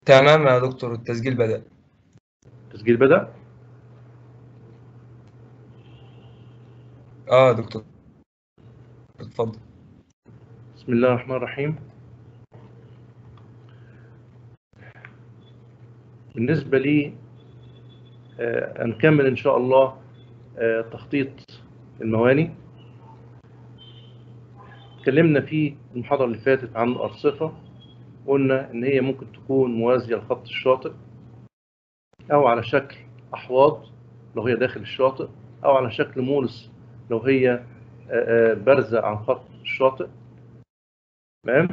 تمام يا دكتور التسجيل بدأ التسجيل بدأ اه يا دكتور اتفضل بسم الله الرحمن الرحيم بالنسبة لي آه، هنكمل إن شاء الله آه، تخطيط المواني اتكلمنا في المحاضرة اللي فاتت عن الأرصفة قلنا إن هي ممكن تكون موازية لخط الشاطئ أو على شكل أحواض لو هي داخل الشاطئ أو على شكل مولس لو هي آه، آه، بارزة عن خط الشاطئ تمام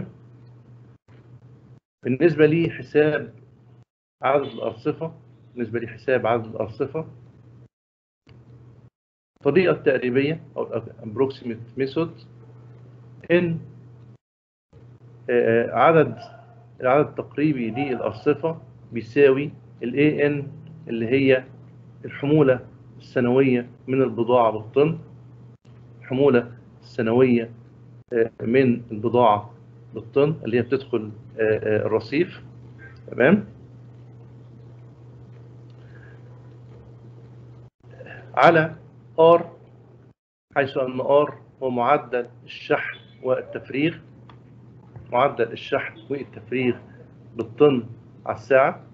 بالنسبة لي حساب عدد الأرصفة بالنسبة لي حساب عدد الأرصفة الطريقة التقريبية أو approximate method إن آه، عدد العدد التقريبي للأرصفة بيساوي ال AN اللي هي الحمولة السنوية من البضاعة بالطن الحمولة السنوية آه، من البضاعة بالطن اللي هي بتدخل آه، آه، الرصيف تمام على R حيث أن R هو معدل الشحن والتفريغ معدل الشحن والتفريغ بالطن على الساعة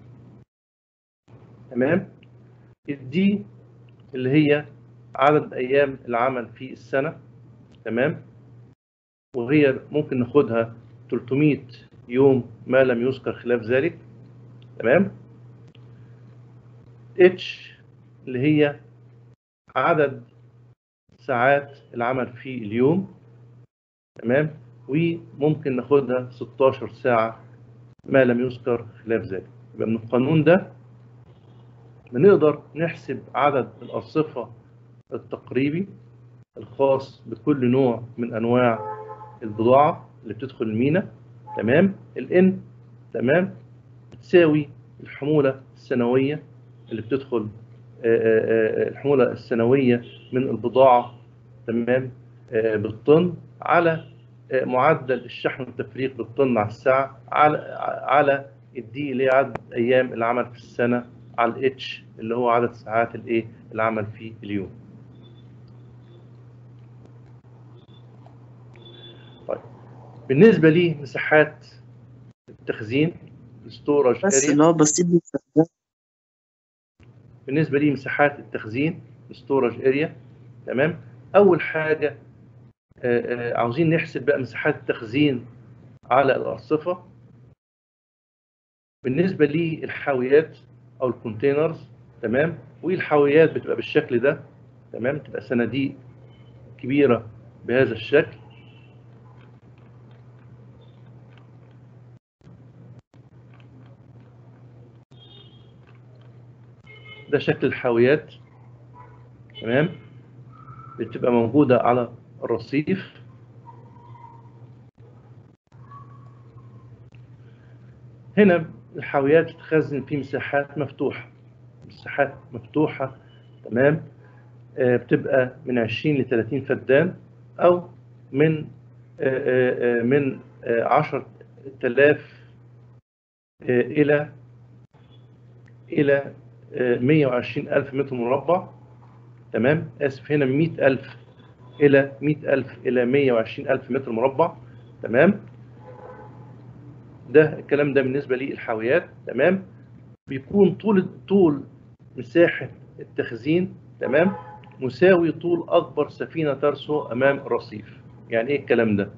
تمام الدي اللي هي عدد أيام العمل في السنة تمام وهي ممكن ناخدها 300 يوم ما لم يذكر خلاف ذلك تمام اتش اللي هي عدد ساعات العمل في اليوم تمام وممكن ناخدها 16 ساعة ما لم يذكر خلاف ذلك يبقى من القانون ده بنقدر نحسب عدد الأرصفة التقريبي الخاص بكل نوع من أنواع البضاعة اللي بتدخل المينا تمام الان تمام بتساوي الحمولة السنوية اللي بتدخل آه، آه، آه، الحمولة السنوية من البضاعة تمام آه، بالطن على آه، معدل الشحن والتفريغ بالطن على الساعة على على الدي اللي هي عدد أيام العمل في السنة على الاتش اللي هو عدد ساعات الايه العمل في اليوم طيب بالنسبة لي مساحات التخزين الستورج بس اريا اللي هو بسيط باستخدام بالنسبه لي مساحات التخزين ستورج اريا تمام اول حاجه آه، آه، عاوزين نحسب بقى مساحات التخزين على الارصفه بالنسبه للحاويات او الكونتينرز تمام والحاويات بتبقى بالشكل ده تمام تبقى صناديق كبيره بهذا الشكل ده شكل الحاويات تمام بتبقى موجودة على الرصيف هنا الحاويات بتتخزن في مساحات مفتوحة مساحات مفتوحة تمام آه، بتبقى من 20 ل 30 فدان أو من آه، آه، آه، من آه، 10000 آه، إلى إلى 120 ألف متر مربع تمام آسف هنا 100 ألف إلى 100 ألف إلى 120 ألف متر مربع تمام ده الكلام ده بالنسبة للحاويات تمام بيكون طول طول مساحة التخزين تمام مساوي طول أكبر سفينة ترسو أمام الرصيف يعني إيه الكلام ده؟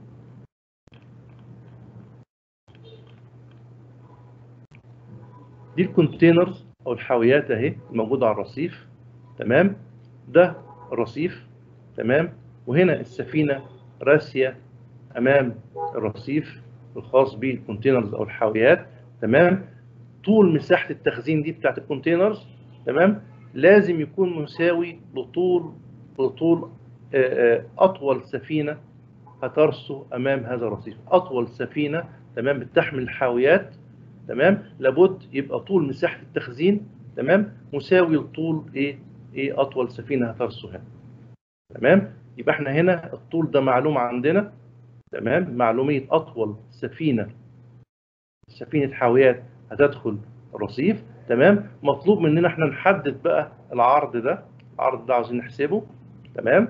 دي الكونتينرز او الحاويات اهي الموجوده على الرصيف تمام ده الرصيف تمام وهنا السفينه راسيه امام الرصيف الخاص بالكونتينرز او الحاويات تمام طول مساحه التخزين دي بتاعت الكونتينرز تمام لازم يكون مساوي لطول لطول آه، آه، اطول سفينه هترسو امام هذا الرصيف اطول سفينه تمام بتحمل الحاويات تمام لابد يبقى طول مساحه التخزين تمام مساوي لطول ايه ايه اطول سفينه هترسوها تمام يبقى احنا هنا الطول ده معلوم عندنا تمام معلوميه اطول سفينه سفينه حاويات هتدخل الرصيف تمام مطلوب مننا احنا نحدد بقى العرض ده العرض ده عاوزين نحسبه تمام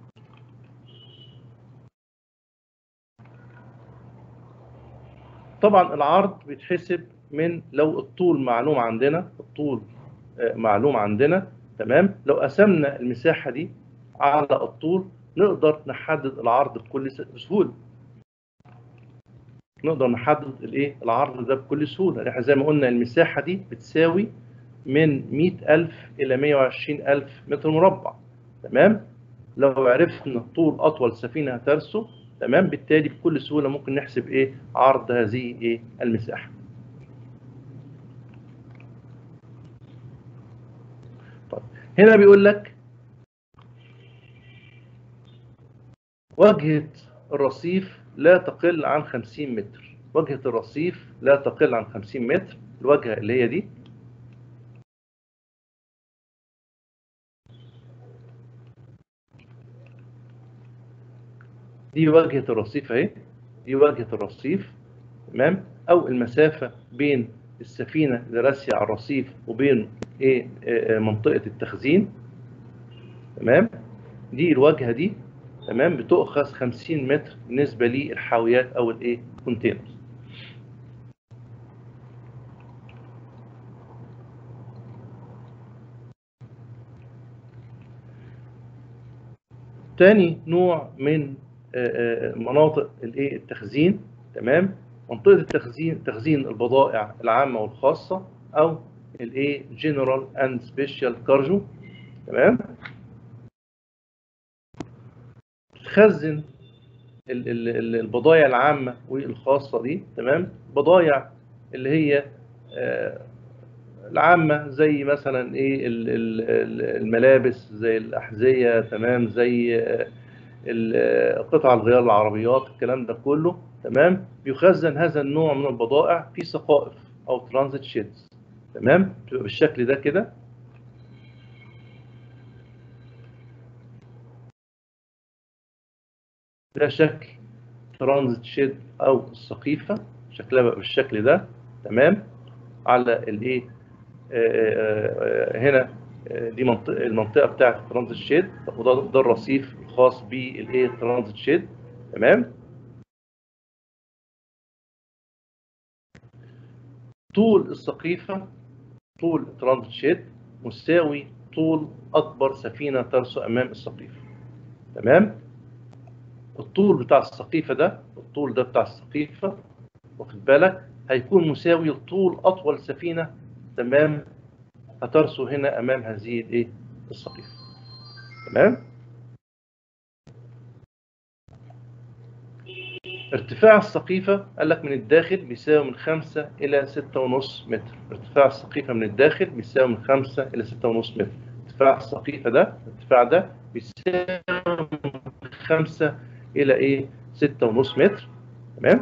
طبعا العرض بيتحسب من لو الطول معلوم عندنا الطول آه، معلوم عندنا تمام لو قسمنا المساحة دي على الطول نقدر نحدد العرض بكل س- بسهولة نقدر نحدد الايه العرض ده بكل سهولة احنا زي ما قلنا المساحة دي بتساوي من 100000 إلى 120000 متر مربع تمام لو عرفنا طول أطول سفينة هترسو تمام بالتالي بكل سهولة ممكن نحسب ايه عرض هذه ايه المساحة طيب هنا بيقول لك واجهة الرصيف لا تقل عن 50 متر واجهة الرصيف لا تقل عن 50 متر الواجهة اللي هي دي دي واجهة الرصيف اهي دي واجهة الرصيف تمام او المسافة بين السفينة اللي راسية على الرصيف وبين ايه آه، آه، منطقة التخزين تمام دي الواجهة دي تمام بتؤخذ 50 متر بالنسبة للحاويات او الايه كونتينرز تاني نوع من آه، آه، مناطق الايه التخزين تمام منطقة التخزين تخزين البضائع العامة والخاصة او الايه جنرال اند سبيشال كارجو تمام تخزن ال- ال- ال- البضائع العامة والخاصة دي تمام بضائع اللي هي آه، العامة زي مثلا ايه ال- ال- ال- الملابس زي الأحذية تمام زي آه، ال- آه، قطع الغيار العربيات الكلام ده كله تمام يخزن هذا النوع من البضائع في سقائف أو ترانزيت شيدز تمام تبقى بالشكل ده كده ده شكل ترانزيت شيد او السقيفه شكلها بقى بالشكل ده تمام على الايه آه، آه، آه، هنا آه، دي منطقه المنطقه بتاعه الترانزيت شيد وده ده الرصيف الخاص بالايه الترانزيت شيد تمام طول السقيفه طول الترانزيت شيد مساوي طول اكبر سفينه ترسو امام السقيفه تمام الطول بتاع السقيفة ده الطول ده بتاع السقيفة واخد بالك هيكون مساوي لطول أطول سفينة تمام هترسو هنا أمام هذه الإيه السقيفة تمام ارتفاع السقيفة قال لك من الداخل بيساوي من 5 إلى 6.5 متر ارتفاع السقيفة من الداخل بيساوي من 5 إلى 6.5 متر ارتفاع السقيفة ده الارتفاع ده بيساوي من 5 الى ايه 6.5 متر تمام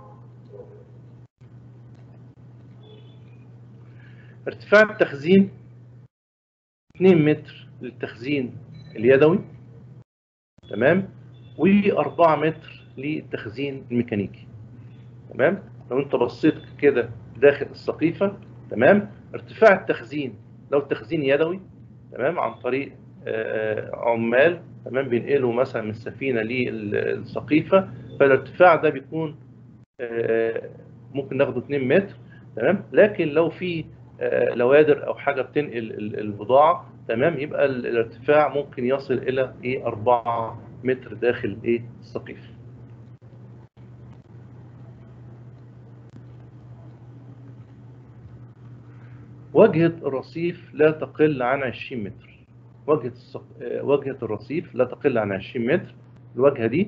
ارتفاع التخزين 2 متر للتخزين اليدوي تمام و4 متر للتخزين الميكانيكي تمام لو انت بصيت كده داخل السقيفه تمام ارتفاع التخزين لو التخزين يدوي تمام عن طريق آه، عمال تمام بينقلوا مثلا من السفينه للسقيفه فالارتفاع ده بيكون آه، ممكن ناخده 2 متر تمام لكن لو في آه، لوادر او حاجه بتنقل ال- البضاعه تمام يبقى ال- الارتفاع ممكن يصل الى ايه 4 متر داخل ايه السقيفه واجهة الرصيف لا تقل عن 20 متر واجهة السق... آه، واجهة الرصيف لا تقل عن 20 متر الواجهة دي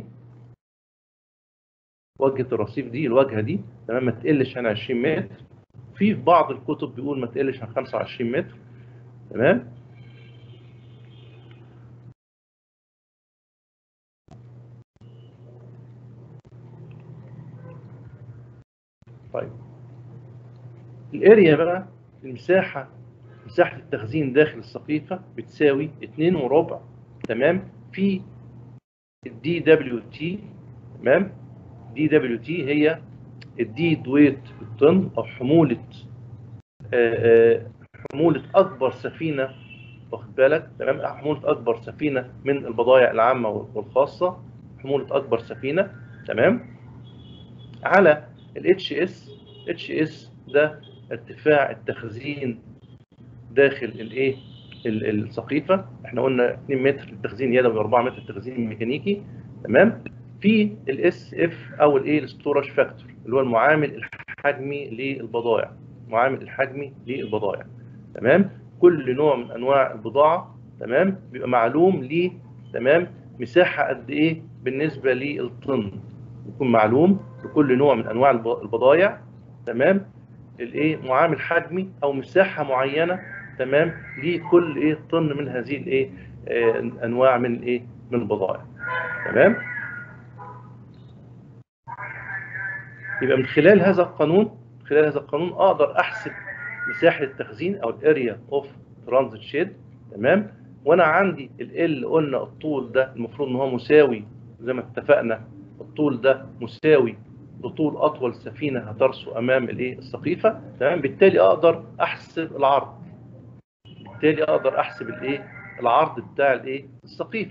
واجهة الرصيف دي الواجهة دي تمام ما تقلش عن 20 متر في في بعض الكتب بيقول ما تقلش عن 25 متر تمام طيب الاريا بقى المساحة مساحة التخزين داخل السقيفة بتساوي 2 وربع تمام في الدي دبليو تي تمام دي دبليو تي هي الديد ويت بالطن او حمولة آه، آه، حمولة أكبر سفينة واخد بالك تمام حمولة أكبر سفينة من البضائع العامة والخاصة حمولة أكبر سفينة تمام على ال HS HS ده ارتفاع التخزين داخل الايه ال- السقيفة احنا قلنا 2 متر التخزين يدوي 4 متر التخزين ميكانيكي تمام في الاس اف او الايه الستورج فاكتور اللي هو المعامل الحجمي للبضائع المعامل الحجمي للبضائع تمام كل نوع من انواع البضاعه تمام بيبقى معلوم ليه تمام مساحه قد ايه بالنسبه للطن يكون معلوم لكل نوع من انواع الب- البضائع تمام الايه معامل حجمي او مساحه معينه تمام لكل ايه طن من هذه الايه آه، انواع من الايه من البضائع تمام يبقى من خلال هذا القانون من خلال هذا القانون اقدر احسب مساحه التخزين او الاريا اوف ترانزيت شيد تمام وانا عندي ال قلنا الطول ده المفروض ان هو مساوي زي ما اتفقنا الطول ده مساوي لطول اطول سفينه هترسو امام الايه السقيفه تمام بالتالي اقدر احسب العرض بالتالي اقدر احسب الايه العرض بتاع الايه السقيفه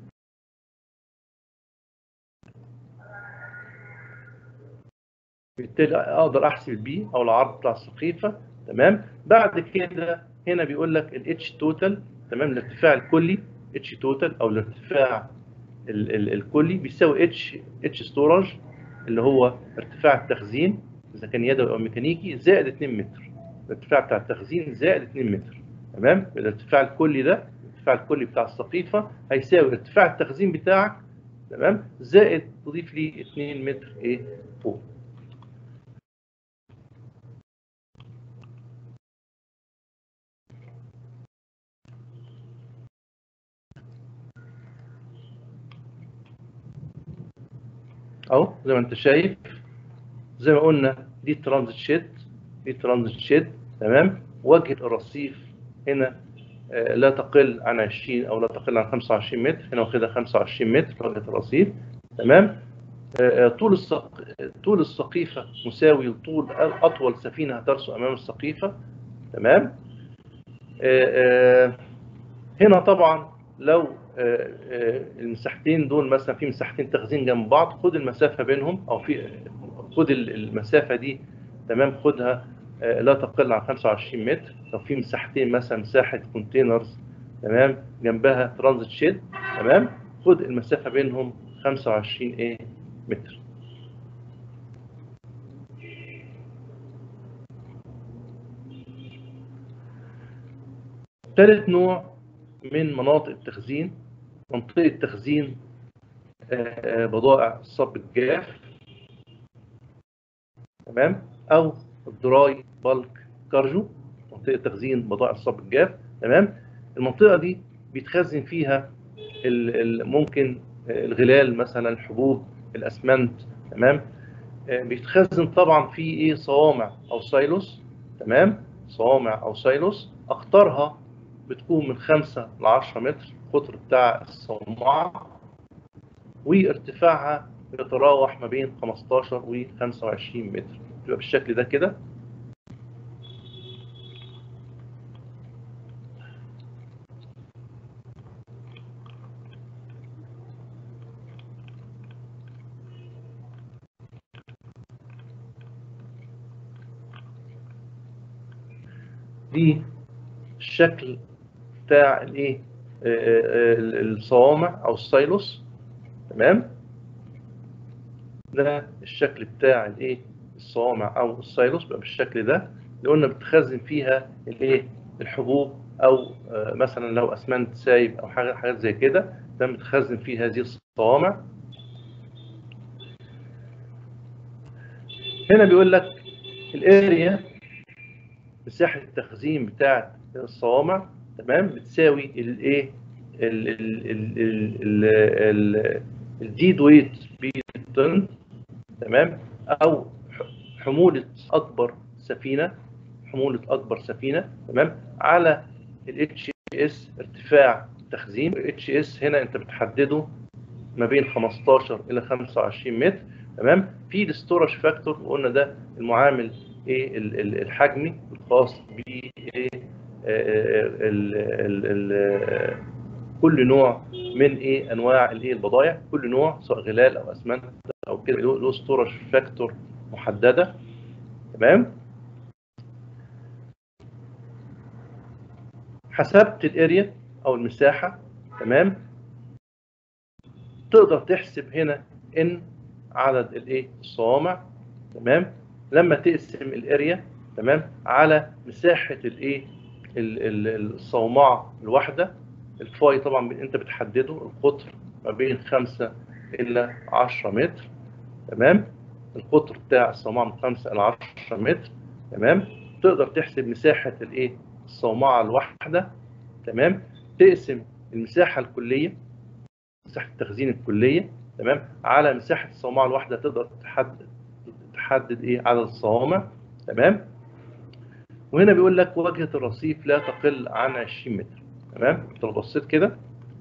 بالتالي اقدر احسب البي او العرض بتاع السقيفه تمام بعد كده هنا بيقول لك الاتش توتال تمام الارتفاع الكلي اتش توتال او الارتفاع ال ال الكلي بيساوي اتش اتش ستورج اللي هو ارتفاع التخزين اذا كان يدوي او ميكانيكي زائد 2 متر الارتفاع بتاع التخزين زائد 2 متر تمام الارتفاع الكلي ده الارتفاع الكلي بتاع السقيفه هيساوي ارتفاع التخزين بتاعك تمام زائد تضيف لي 2 متر ايه فوق اهو زي ما انت شايف زي ما قلنا دي ترانزيت شيد دي ترانزيت شيد تمام واجهه الرصيف هنا آه، لا تقل عن 20 او لا تقل عن 25 متر هنا واخدها 25 متر واجهه الرصيف تمام آه، آه، طول السق... طول السقيفه مساوي لطول اطول سفينه هترسو امام السقيفه تمام آه، آه، هنا طبعا لو آه، آه، المساحتين دول مثلا في مساحتين تخزين جنب بعض خد المسافه بينهم او في خد ال- المسافه دي تمام خدها آه، لا تقل عن 25 متر لو في مساحتين مثلا مساحه كونتينرز تمام جنبها ترانزيت شيد تمام خد المسافه بينهم 25 ايه متر ثالث نوع من مناطق التخزين منطقة تخزين آه، آه، بضائع الصب الجاف تمام أو الدراي بالك كارجو منطقة تخزين بضائع الصب الجاف تمام المنطقة دي بيتخزن فيها ال- ال- ممكن آه، الغلال مثلا الحبوب الأسمنت تمام آه، بيتخزن طبعا في ايه صوامع او سايلوس تمام صوامع او سايلوس اخطرها بتكون من 5 ل 10 متر القطر بتاع الصومعة وارتفاعها يتراوح ما بين 15 و 25 متر تبقى بالشكل ده كده دي الشكل بتاع الايه آه، آه، آه، الصوامع او السايلوس تمام ده الشكل بتاع الايه الصوامع او السايلوس بقى بالشكل ده اللي قلنا بتخزن فيها الايه الحبوب او آه، مثلا لو اسمنت سايب او حاجه حاجات زي كده تمام بتخزن فيه هذه الصوامع هنا بيقول لك الاريا مساحه التخزين بتاعه الصوامع تمام بتساوي الايه ال- ال- ال- ال- ال- الديد ويت بالطن تمام او ح- حموله اكبر سفينه حموله اكبر سفينه تمام على الاتش اس ارتفاع تخزين الاتش اس هنا انت بتحدده ما بين 15 الى 25 متر تمام في الستورج فاكتور وقلنا ده المعامل ايه ال- ال- الحجمي الخاص ب ايه آه، ال- ال- ال- كل نوع من ايه انواع الايه البضائع كل نوع سواء غلال او اسمنت او كده له له ستورج فاكتور محدده تمام حسبت الاريا او المساحه تمام تقدر تحسب هنا ان عدد الايه الصوامع تمام لما تقسم الاريا تمام على مساحه الايه ال- ال- الصومعه الواحده الفاي طبعا انت بتحدده القطر ما بين 5 الى 10 متر تمام القطر بتاع الصومعه من 5 الى 10 متر تمام تقدر تحسب مساحه الايه الصومعه الواحده تمام تقسم المساحه الكليه مساحه التخزين الكليه تمام على مساحه الصومعه الواحده تقدر تحدد تحدد ايه عدد الصوامع تمام وهنا بيقول لك واجهه الرصيف لا تقل عن 20 متر تمام انت لو بصيت كده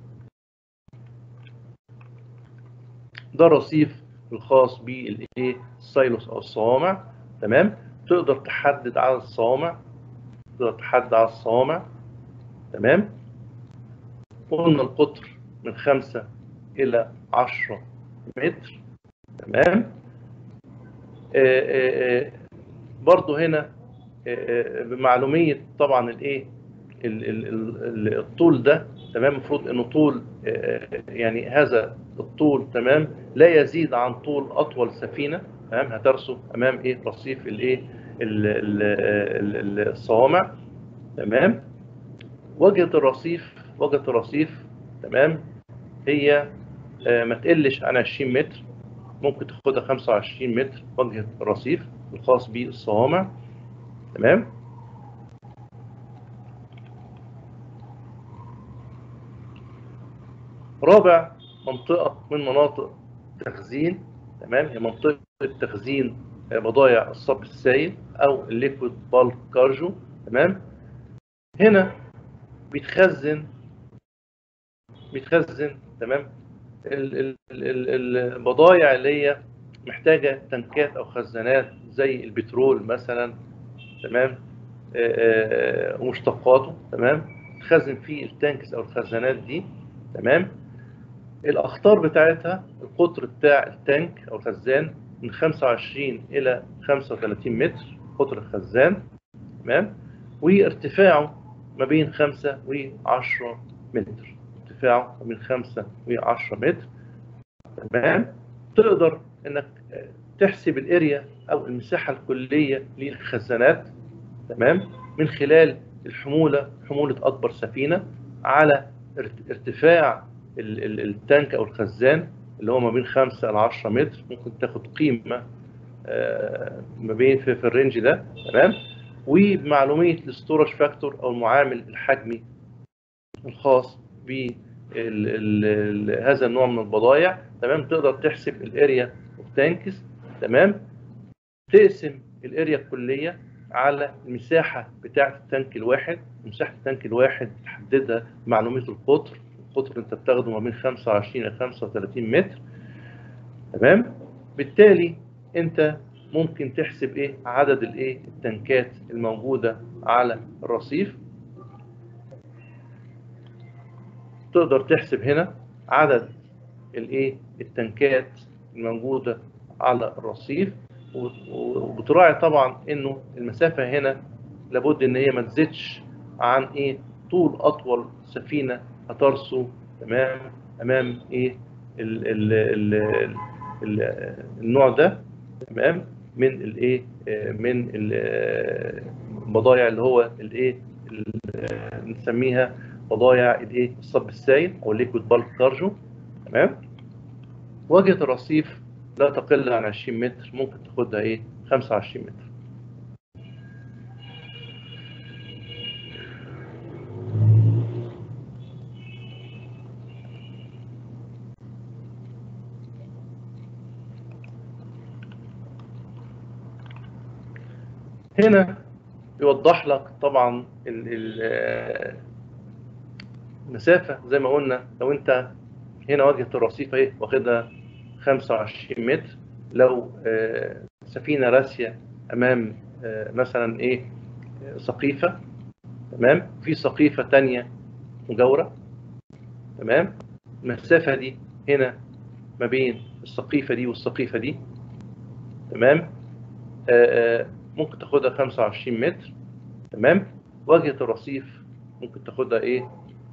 ده الرصيف الخاص بالايه السايلوس او الصوامع تمام تقدر تحدد عدد الصوامع تقدر تحدد عدد الصوامع تمام قلنا القطر من 5 الى 10 متر تمام آه، آه، آه، برضو هنا آه، آه، بمعلومية طبعا الايه ال- ال- ال- الطول ده تمام المفروض انه طول آه، يعني هذا الطول تمام لا يزيد عن طول اطول سفينه تمام هترسم امام ايه رصيف الايه ال- ال- ال- ال- الصوامع تمام واجهه الرصيف واجهه الرصيف تمام هي آه، ما تقلش عن 20 متر ممكن تاخدها 25 متر واجهه الرصيف الخاص بالصوامع تمام رابع منطقة من مناطق تخزين تمام هي منطقة تخزين بضائع الصب السائل أو الليكويد بالك كارجو تمام هنا بيتخزن بيتخزن تمام ال- ال- ال- البضائع اللي هي محتاجة تنكات أو خزانات زي البترول مثلا تمام آه، آه، ومشتقاته تمام تخزن في التانكس أو الخزانات دي تمام الاخطار بتاعتها القطر بتاع التانك او الخزان من 25 الى 35 متر قطر الخزان تمام وارتفاعه ما بين 5 و10 متر ارتفاعه ما بين 5 و10 متر تمام تقدر انك تحسب الاريا او المساحه الكليه للخزانات تمام من خلال الحموله حموله اكبر سفينه على ارت- ارتفاع ال- ال- التانك او الخزان اللي هو ما بين 5 ل 10 متر ممكن تاخد قيمه آه، ما بين في, في الرينج ده تمام وبمعلوميه الستورج فاكتور او المعامل الحجمي الخاص ب هذا النوع من البضائع تمام تقدر تحسب الاريا اوف تانكس تمام تقسم الاريا الكليه على المساحه بتاعه التانك الواحد مساحه التانك الواحد تحددها بمعلوميه القطر القطر انت بتاخده ما بين 25 الى 35 متر تمام بالتالي انت ممكن تحسب ايه عدد الايه التنكات الموجوده على الرصيف تقدر تحسب هنا عدد الايه التنكات الموجوده على الرصيف و- وبتراعي طبعا انه المسافه هنا لابد ان هي ما تزيدش عن ايه طول اطول سفينه هترسو تمام امام ايه ال ال ال ال النوع ده تمام من الايه آه، من ال- آه، البضائع اللي هو الايه ال- آه، نسميها بضائع الايه الصب السائل او الليكويد بالك كارجو تمام واجهه الرصيف لا تقل عن 20 متر ممكن تاخدها ايه 25 متر هنا يوضح لك طبعا ال- ال- آه، المسافة زي ما قلنا لو انت هنا واجهة الرصيف اهي واخدها 25 متر لو آه، سفينة راسية امام آه، مثلا ايه آه، سقيفه تمام في سقيفه تانية مجاوره تمام المسافه دي هنا ما بين السقيفه دي والسقيفه دي تمام آه، آه، ممكن تاخدها 25 متر تمام واجهه الرصيف ممكن تاخدها ايه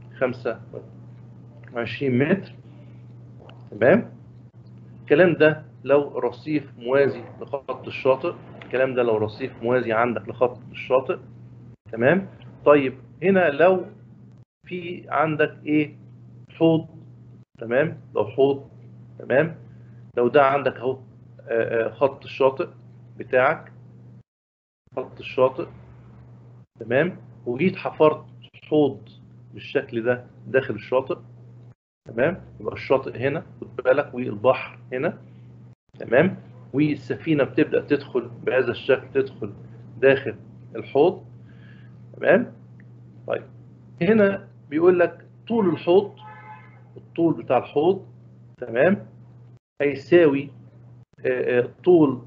25 متر تمام الكلام ده لو رصيف موازي لخط الشاطئ الكلام ده لو رصيف موازي عندك لخط الشاطئ تمام طيب هنا لو في عندك ايه حوض تمام لو حوض تمام لو ده عندك اهو آه، آه، خط الشاطئ بتاعك خط الشاطئ تمام وجيت حفرت حوض بالشكل ده داخل الشاطئ تمام يبقى الشاطئ هنا خد بالك والبحر هنا تمام والسفينه بتبدا تدخل بهذا الشكل تدخل داخل الحوض تمام طيب هنا بيقول لك طول الحوض الطول بتاع الحوض تمام هيساوي آه، آه، طول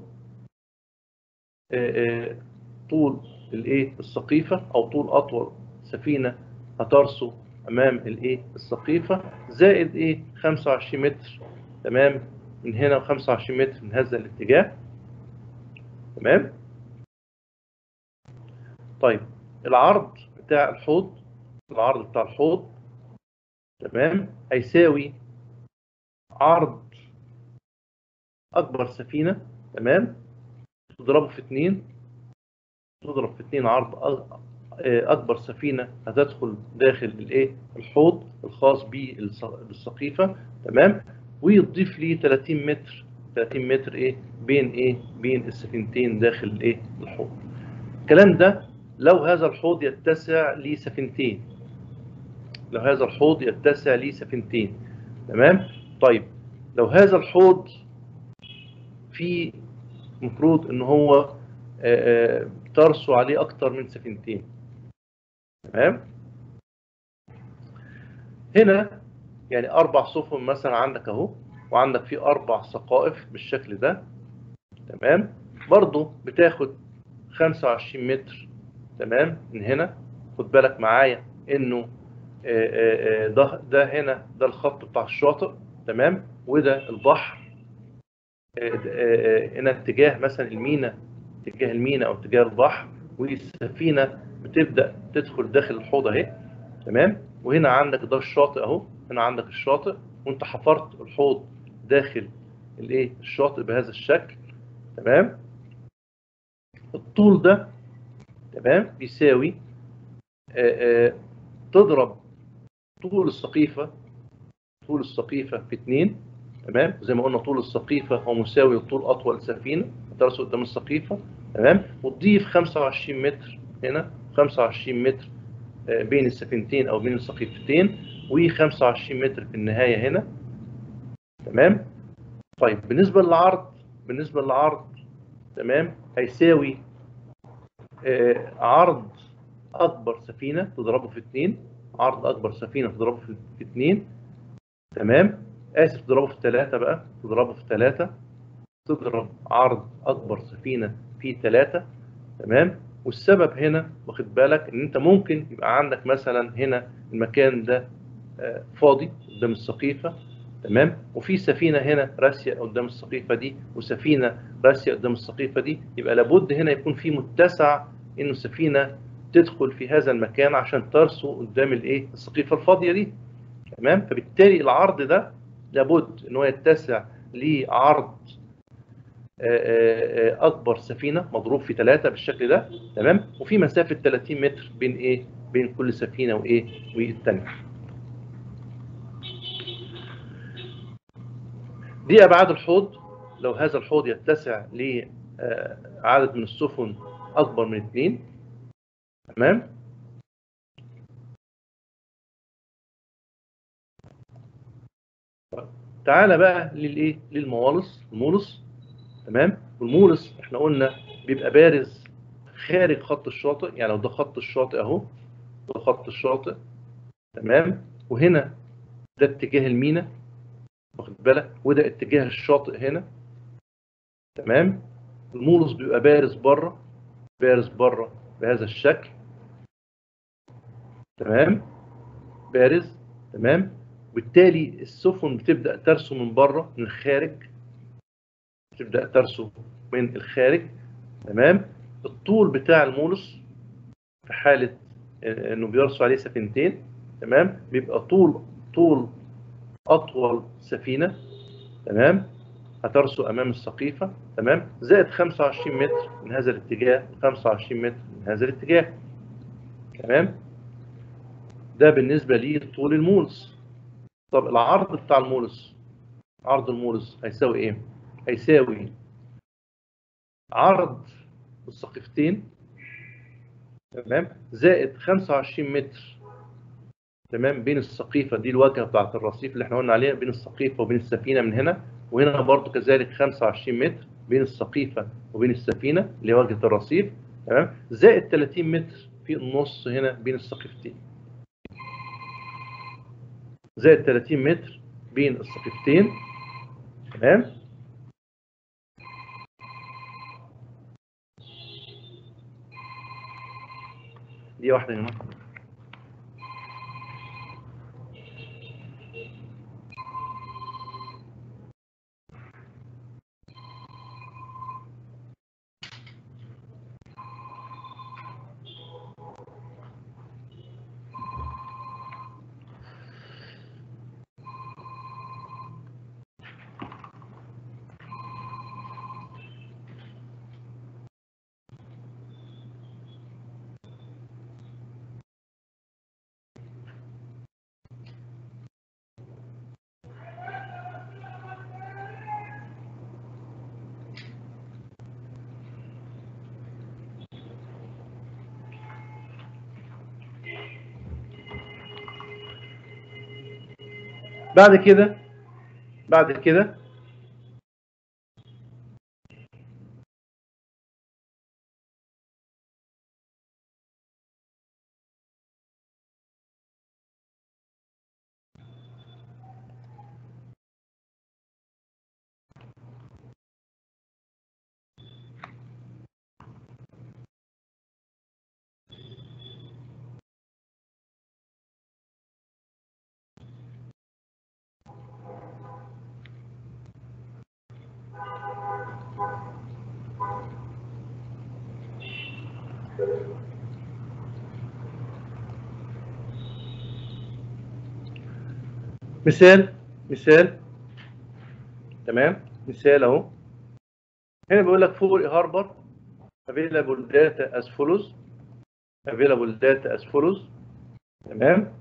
آه، آه، طول الايه السقيفه او طول اطول سفينه هترسو امام الايه السقيفه زائد ايه 25 متر تمام من هنا و25 متر من هذا الاتجاه تمام طيب العرض بتاع الحوض العرض بتاع الحوض تمام هيساوي عرض اكبر سفينه تمام تضربه في اتنين تضرب في اتنين عرض أ- آه، اكبر سفينه هتدخل داخل الايه الحوض الخاص بالس- بالسقيفه تمام ويضيف لي 30 متر 30 متر ايه بين ايه بين السفينتين داخل الايه الحوض الكلام ده لو هذا الحوض يتسع لسفينتين لو هذا الحوض يتسع لسفينتين تمام طيب لو هذا الحوض في مفروض ان هو آه، آه، ترسو عليه اكتر من سفينتين تمام هنا يعني اربع سفن مثلا عندك اهو وعندك في اربع سقائف بالشكل ده تمام برضو بتاخد 25 متر تمام من هنا خد بالك معايا انه آه، آه، آه، ده ده هنا ده الخط بتاع الشاطئ تمام وده البحر آه، آه، آه، هنا اتجاه مثلا المينا اتجاه المينا او اتجاه البحر والسفينه بتبدا تدخل داخل الحوض اهي تمام وهنا عندك ده الشاطئ اهو هنا عندك الشاطئ وانت حفرت الحوض داخل الايه الشاطئ بهذا الشكل تمام الطول ده تمام بيساوي آه، آه، تضرب طول السقيفه طول السقيفه في 2 تمام زي ما قلنا طول السقيفه هو مساوي لطول اطول سفينه ترسو قدام السقيفه تمام وتضيف 25 متر هنا 25 متر آه، بين السفينتين او بين السقيفتين و25 متر في النهايه هنا تمام طيب بالنسبه للعرض بالنسبه للعرض تمام هيساوي آه، عرض اكبر سفينه تضربه في 2 عرض اكبر سفينه تضربه في في 2 تمام اسف تضربه في 3 بقى تضربه في 3 تضرب عرض اكبر سفينه في 3 تمام والسبب هنا واخد بالك ان انت ممكن يبقى عندك مثلا هنا المكان ده آه، فاضي قدام السقيفه تمام وفي سفينه هنا راسيه قدام السقيفه دي وسفينه راسيه قدام السقيفه دي يبقى لابد هنا يكون في متسع انه السفينه تدخل في هذا المكان عشان ترسو قدام الايه السقيفه الفاضيه دي تمام فبالتالي العرض ده لابد ان هو يتسع لعرض آه، آه، آه، اكبر سفينه مضروب في ثلاثه بالشكل ده تمام وفي مسافه 30 متر بين ايه بين كل سفينه وايه والثانيه دي ابعاد الحوض لو هذا الحوض يتسع لعدد من السفن اكبر من اثنين تمام تعالى بقى للايه للموالص المولص تمام والمولص احنا قلنا بيبقى بارز خارج خط الشاطئ يعني لو ده خط الشاطئ اهو ده خط الشاطئ تمام وهنا ده اتجاه المينا واخد بالك وده اتجاه الشاطئ هنا تمام المولص بيبقى بارز بره بارز بره بهذا الشكل تمام بارز تمام وبالتالي السفن بتبدا ترسو من بره من الخارج تبدا ترسو من الخارج تمام الطول بتاع المولس في حاله انه بيرسو عليه سفينتين تمام بيبقى طول طول اطول سفينه تمام هترسو امام السقيفه تمام زائد 25 متر من هذا الاتجاه 25 متر من هذا الاتجاه تمام ده بالنسبه لطول المولس طب العرض بتاع المولس عرض المولس هيساوي ايه هيساوي عرض السقيفتين تمام زائد 25 متر تمام بين السقيفه دي الواجهه بتاعت الرصيف اللي احنا قلنا عليها بين السقيفه وبين السفينه من هنا وهنا برضو كذلك 25 متر بين السقيفه وبين السفينه اللي هي واجهه الرصيف تمام زائد 30 متر في النص هنا بين السقيفتين زائد 30 متر بين السقيفتين تمام دي واحده يا جماعه بعد كده بعد كده مثال مثال تمام مثال اهو هنا بيقول لك فور هاربر available data as follows available data as follows تمام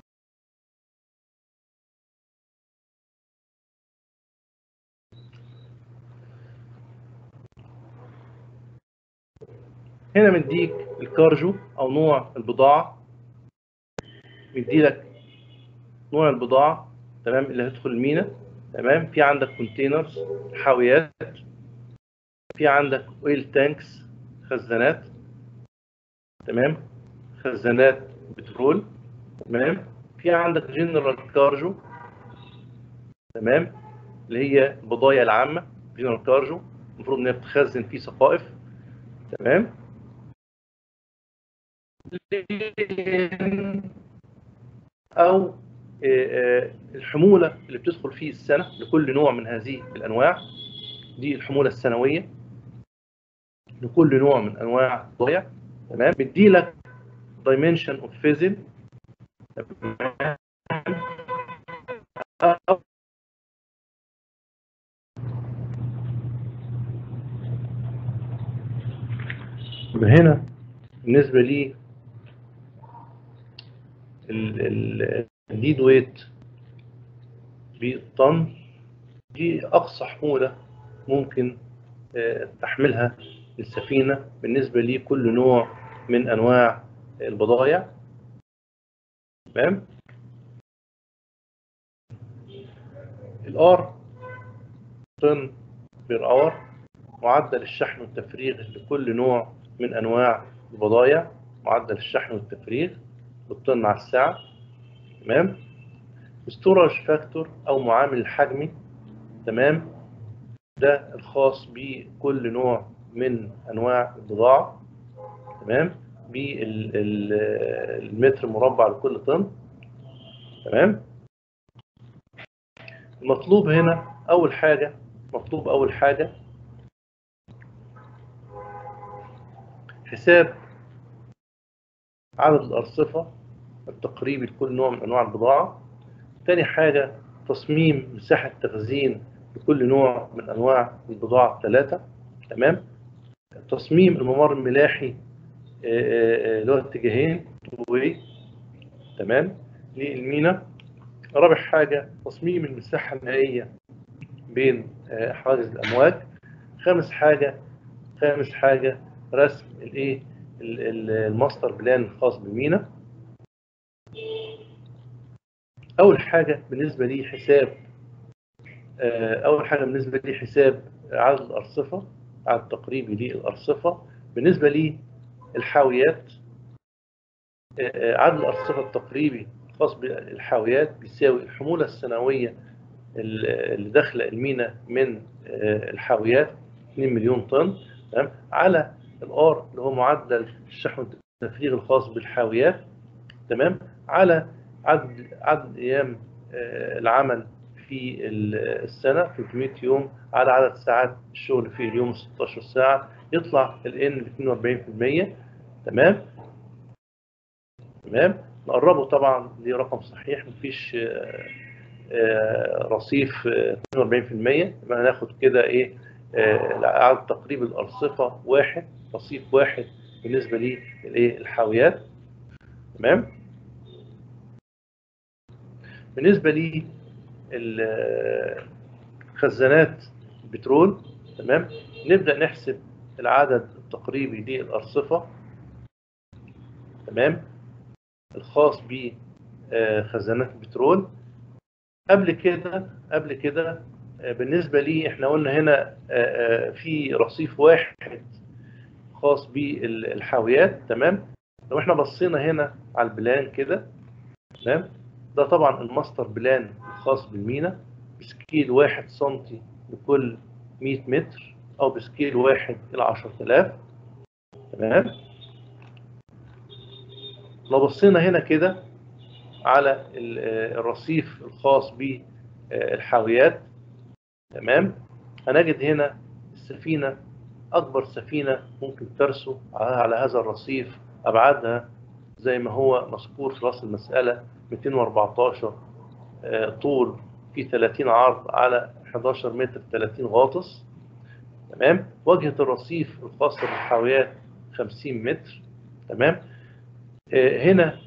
هنا مديك الكارجو او نوع البضاعه مديلك نوع البضاعه تمام اللي هتدخل المينا تمام في عندك كونتينرز حاويات في عندك اويل تانكس خزانات تمام خزانات بترول تمام في عندك جنرال كارجو تمام اللي هي البضايع العامه جنرال كارجو المفروض انها بتخزن فيه سقائف تمام او الحمولة اللي بتدخل فيه السنة لكل نوع من هذه الأنواع دي الحمولة السنوية لكل نوع من أنواع الضيع تمام بدي لك dimension of fizzle هنا بالنسبة لي الليد ويت بالطن دي أقصى حمولة ممكن تحملها السفينة بالنسبة لكل نوع من أنواع البضائع تمام الار طن بير اور معدل الشحن والتفريغ لكل نوع من أنواع البضائع معدل الشحن والتفريغ بالطن على الساعة تمام ستورج فاكتور أو معامل الحجمي تمام ده الخاص بكل نوع من أنواع البضاعة تمام بالمتر مربع لكل طن تمام المطلوب هنا اول حاجه مطلوب اول حاجه حساب عدد الارصفه التقريبي لكل نوع من انواع البضاعه تاني حاجه تصميم مساحه تخزين لكل نوع من انواع البضاعه الثلاثه تمام تصميم الممر الملاحي اللي هو اتجاهين واي تمام للمينا رابع حاجة تصميم المساحة المائية بين حواجز الأمواج خامس حاجة خامس حاجة رسم الايه الماستر بلان الخاص بالمينا أول حاجة بالنسبة لي حساب أول حاجة بالنسبة لي حساب عدد الأرصفة عدد تقريبي للأرصفة بالنسبة لي الحاويات عدد الأرصفة التقريبي الخاص بالحاويات بيساوي الحمولة السنوية اللي داخلة المينا من الحاويات 2 مليون طن تمام على الار اللي هو معدل الشحن التفريغ الخاص بالحاويات تمام على عدد عدد ايام العمل في السنه 300 يوم على عدد ساعات الشغل في اليوم 16 ساعه يطلع الان ب 42% تمام تمام نقربه طبعا لرقم صحيح مفيش رصيف 42% يبقى هناخد كده ايه عدد تقريب الارصفه واحد رصيف واحد بالنسبه للايه الحاويات تمام بالنسبه لي خزانات البترول تمام نبدا نحسب العدد التقريبي للارصفه تمام الخاص بخزانات البترول قبل كده قبل كده بالنسبة لي احنا قلنا هنا في رصيف واحد خاص بالحاويات تمام لو احنا بصينا هنا على البلان كده تمام ده طبعا الماستر بلان الخاص بالمينا بسكيل واحد سنتي لكل 100 متر او بسكيل واحد الى 10000 تمام لو بصينا هنا كده على الرصيف الخاص بالحاويات تمام هنجد هنا السفينة أكبر سفينة ممكن ترسو على هذا الرصيف أبعادها زي ما هو مذكور في رأس المسألة 214 طول في 30 عرض على 11 متر 30 غاطس تمام واجهة الرصيف الخاصة بالحاويات 50 متر تمام هنا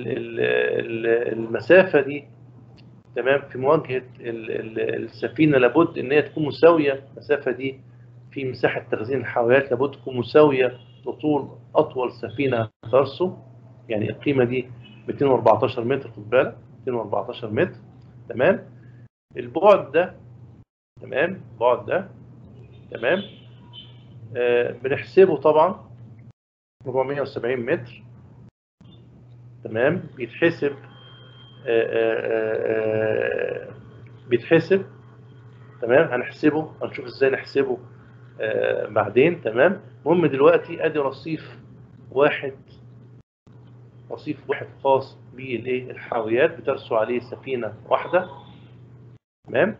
المسافة دي تمام في مواجهة السفينة لابد ان هي تكون مساوية المسافة دي في مساحة تخزين الحاويات لابد تكون مساوية لطول أطول سفينة ترسو يعني القيمة دي 214 متر خد بالك 214 متر تمام البعد ده تمام البعد ده تمام آه بنحسبه طبعا 470 متر تمام بيتحسب آآ آآ بيتحسب تمام هنحسبه هنشوف ازاي نحسبه بعدين تمام المهم دلوقتي ادي رصيف واحد رصيف واحد خاص بالايه الحاويات بترسو عليه سفينه واحده تمام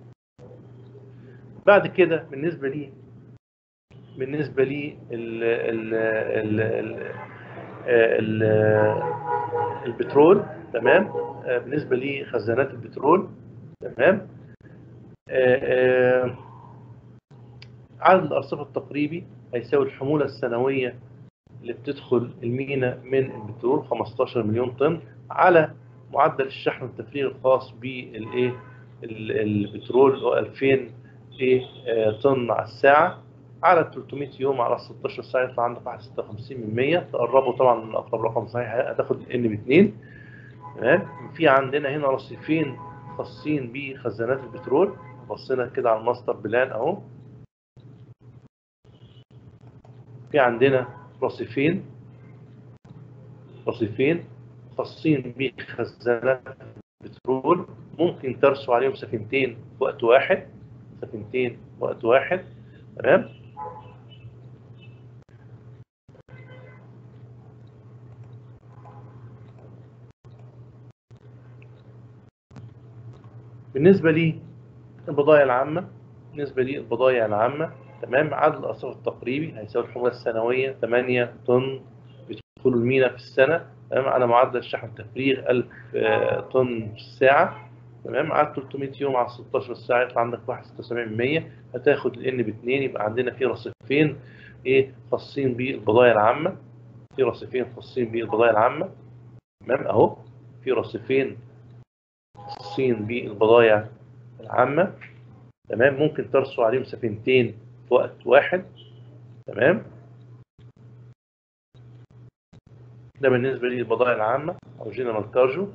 بعد كده بالنسبه لي بالنسبه لي ال ال ال ال ال البترول تمام بالنسبه لخزانات البترول تمام عدد الارصفه التقريبي هيساوي الحموله السنويه اللي بتدخل المينا من البترول 15 مليون طن على معدل الشحن والتفريغ الخاص بالايه البترول اللي هو 2000 ايه طن على الساعه على 300 يوم على 16 ساعه يطلع عندك 61 من 100 تقربوا طبعا من اقرب رقم صحيح هتاخد ان ب 2 تمام في عندنا هنا رصيفين خاصين بخزانات البترول بصينا كده على الماستر بلان اهو في عندنا رصيفين رصيفين خاصين بخزانات البترول ممكن ترسو عليهم سفينتين في وقت واحد سفينتين في وقت واحد تمام بالنسبه لي البضائع العامه بالنسبه لي البضائع العامه تمام عدد الارصفه التقريبي هيساوي الحموله السنويه 8 طن بيدخلوا المينا في السنه تمام على معدل شحن تفريغ 1000 آه، طن في الساعه تمام على 300 يوم على 16 ساعه يطلع عندك 1.76% هتاخد الان ب 2 يبقى عندنا في رصيفين ايه خاصين بالبضائع العامه في رصيفين خاصين بالبضائع العامه تمام اهو في رصيفين خاصين بالبضائع العامه تمام ممكن ترسو عليهم سفينتين في وقت واحد تمام ده بالنسبه للبضائع العامه او جنرال كارجو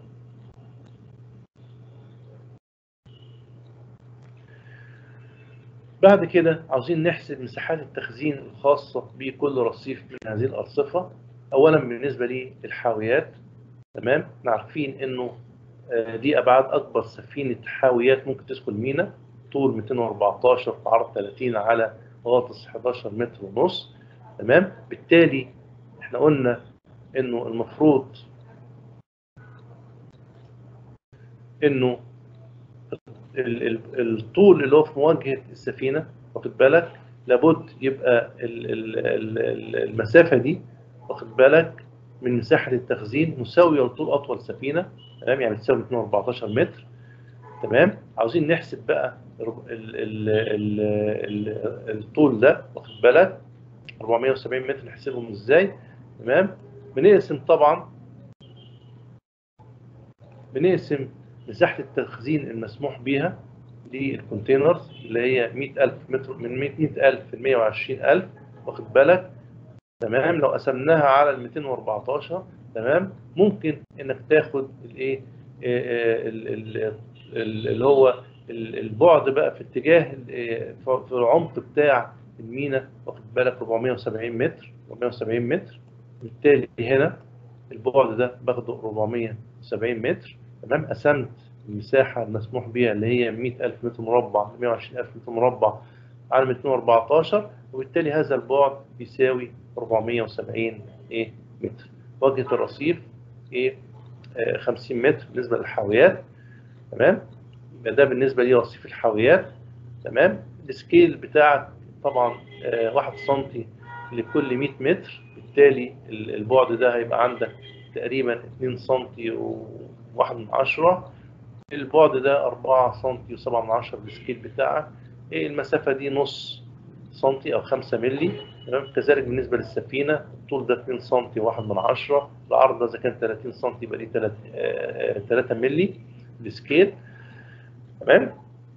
بعد كده عاوزين نحسب مساحات التخزين الخاصة بكل رصيف من هذه الأرصفة أولا بالنسبة للحاويات تمام احنا عارفين إنه آه، دي أبعاد أكبر سفينة حاويات ممكن تدخل مينا طول 214 في عرض 30 على غاطس 11 متر ونص تمام بالتالي احنا قلنا إنه المفروض إنه ال- ال- الطول اللي هو في مواجهة السفينة واخد بالك لابد يبقى ال- ال- ال- ال- المسافة دي واخد بالك من مساحة التخزين مساوية لطول أطول سفينة تمام يعني تساوي 214 متر تمام عاوزين نحسب بقى ال- ال- ال- ال- الطول ده واخد بالك 470 متر نحسبهم ازاي تمام بنقسم طبعا بنقسم مساحة التخزين المسموح بيها للكونتينرز اللي هي 100000 متر من 100000 ل 120000 واخد بالك تمام لو قسمناها على ال 214 تمام ممكن انك تاخد الايه آه، آه، ال- ال- ال- اللي هو ال- البعد بقى في اتجاه ال- آه، في في العمق بتاع المينا واخد بالك 470 متر 470 متر بالتالي هنا البعد ده باخده 470 متر تمام قسمت المساحة المسموح بها اللي هي 100000 متر مربع 120000 متر مربع على 214 وبالتالي هذا البعد بيساوي 470 ايه متر واجهة الرصيف ايه آه 50 متر بالنسبة للحاويات تمام يبقى ده بالنسبة لرصيف الحاويات تمام السكيل بتاعك طبعا آه 1 سم لكل 100 متر بالتالي ال- البعد ده هيبقى عندك تقريبا 2 سم و1 من عشرة البعد ده 4 سم و7 من عشرة بالسكيل بتاعك إيه المسافة دي نص سنتي أو 5 مللي تمام كذلك بالنسبة للسفينة الطول ده 2 سم و1 من عشرة العرض ده إذا كان 30 سم يبقى ليه 3 3 مللي السكيل تمام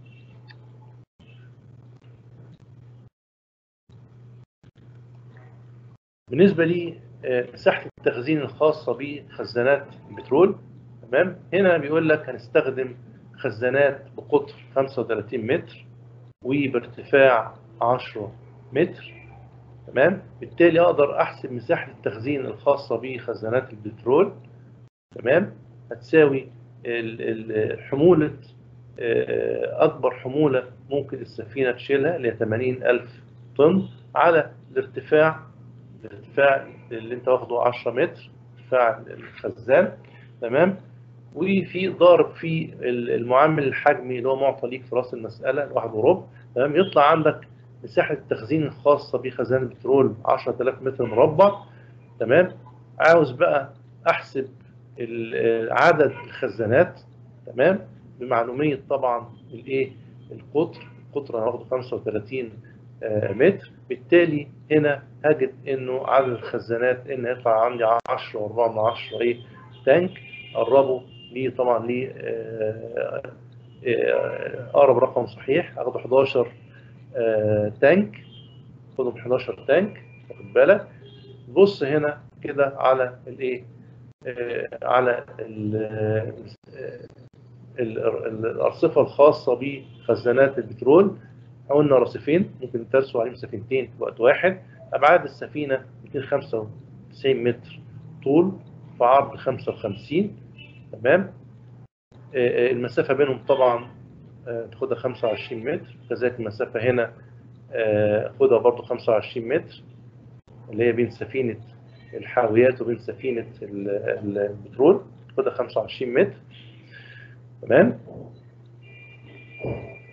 بالنسبة لي آه، مساحة التخزين الخاصة بخزانات البترول تمام هنا بيقول لك هنستخدم خزانات بقطر 35 متر وبارتفاع 10 متر تمام بالتالي اقدر احسب مساحة التخزين الخاصة بخزانات البترول تمام هتساوي ال- ال- حمولة آه، أكبر حمولة ممكن السفينة تشيلها اللي هي 80 ألف طن على الارتفاع الارتفاع اللي أنت واخده 10 متر ارتفاع الخزان تمام وفي ضارب في ال- المعامل الحجمي اللي هو معطى ليك في راس المسألة واحد وربع تمام يطلع عندك مساحة التخزين الخاصة بخزان البترول 10000 متر مربع تمام عاوز بقى أحسب ال- عدد الخزانات تمام بمعلومية طبعا الايه القطر القطر انا واخده 35 آه، متر بالتالي هنا هجد انه عدد الخزانات ان يطلع عندي 10 و4 من 10 ايه تانك قربوا ليه طبعا ليه آه، آه، اقرب رقم صحيح اخده 11 آه، تانك خدهم 11 تانك واخد بالك بص هنا كده على الايه آه، على ال- آه، ال- ال- الأرصفة الخاصة بخزانات البترول قلنا رصيفين ممكن ترسوا عليهم سفينتين في وقت واحد أبعاد السفينة 295 متر طول في عرض 55 تمام آه، آه، المسافة بينهم طبعا آه، تاخدها 25 متر كذلك المسافة هنا آه، خدها برضو 25 متر اللي هي بين سفينة الحاويات وبين سفينة ال- ال- البترول خدها 25 متر تمام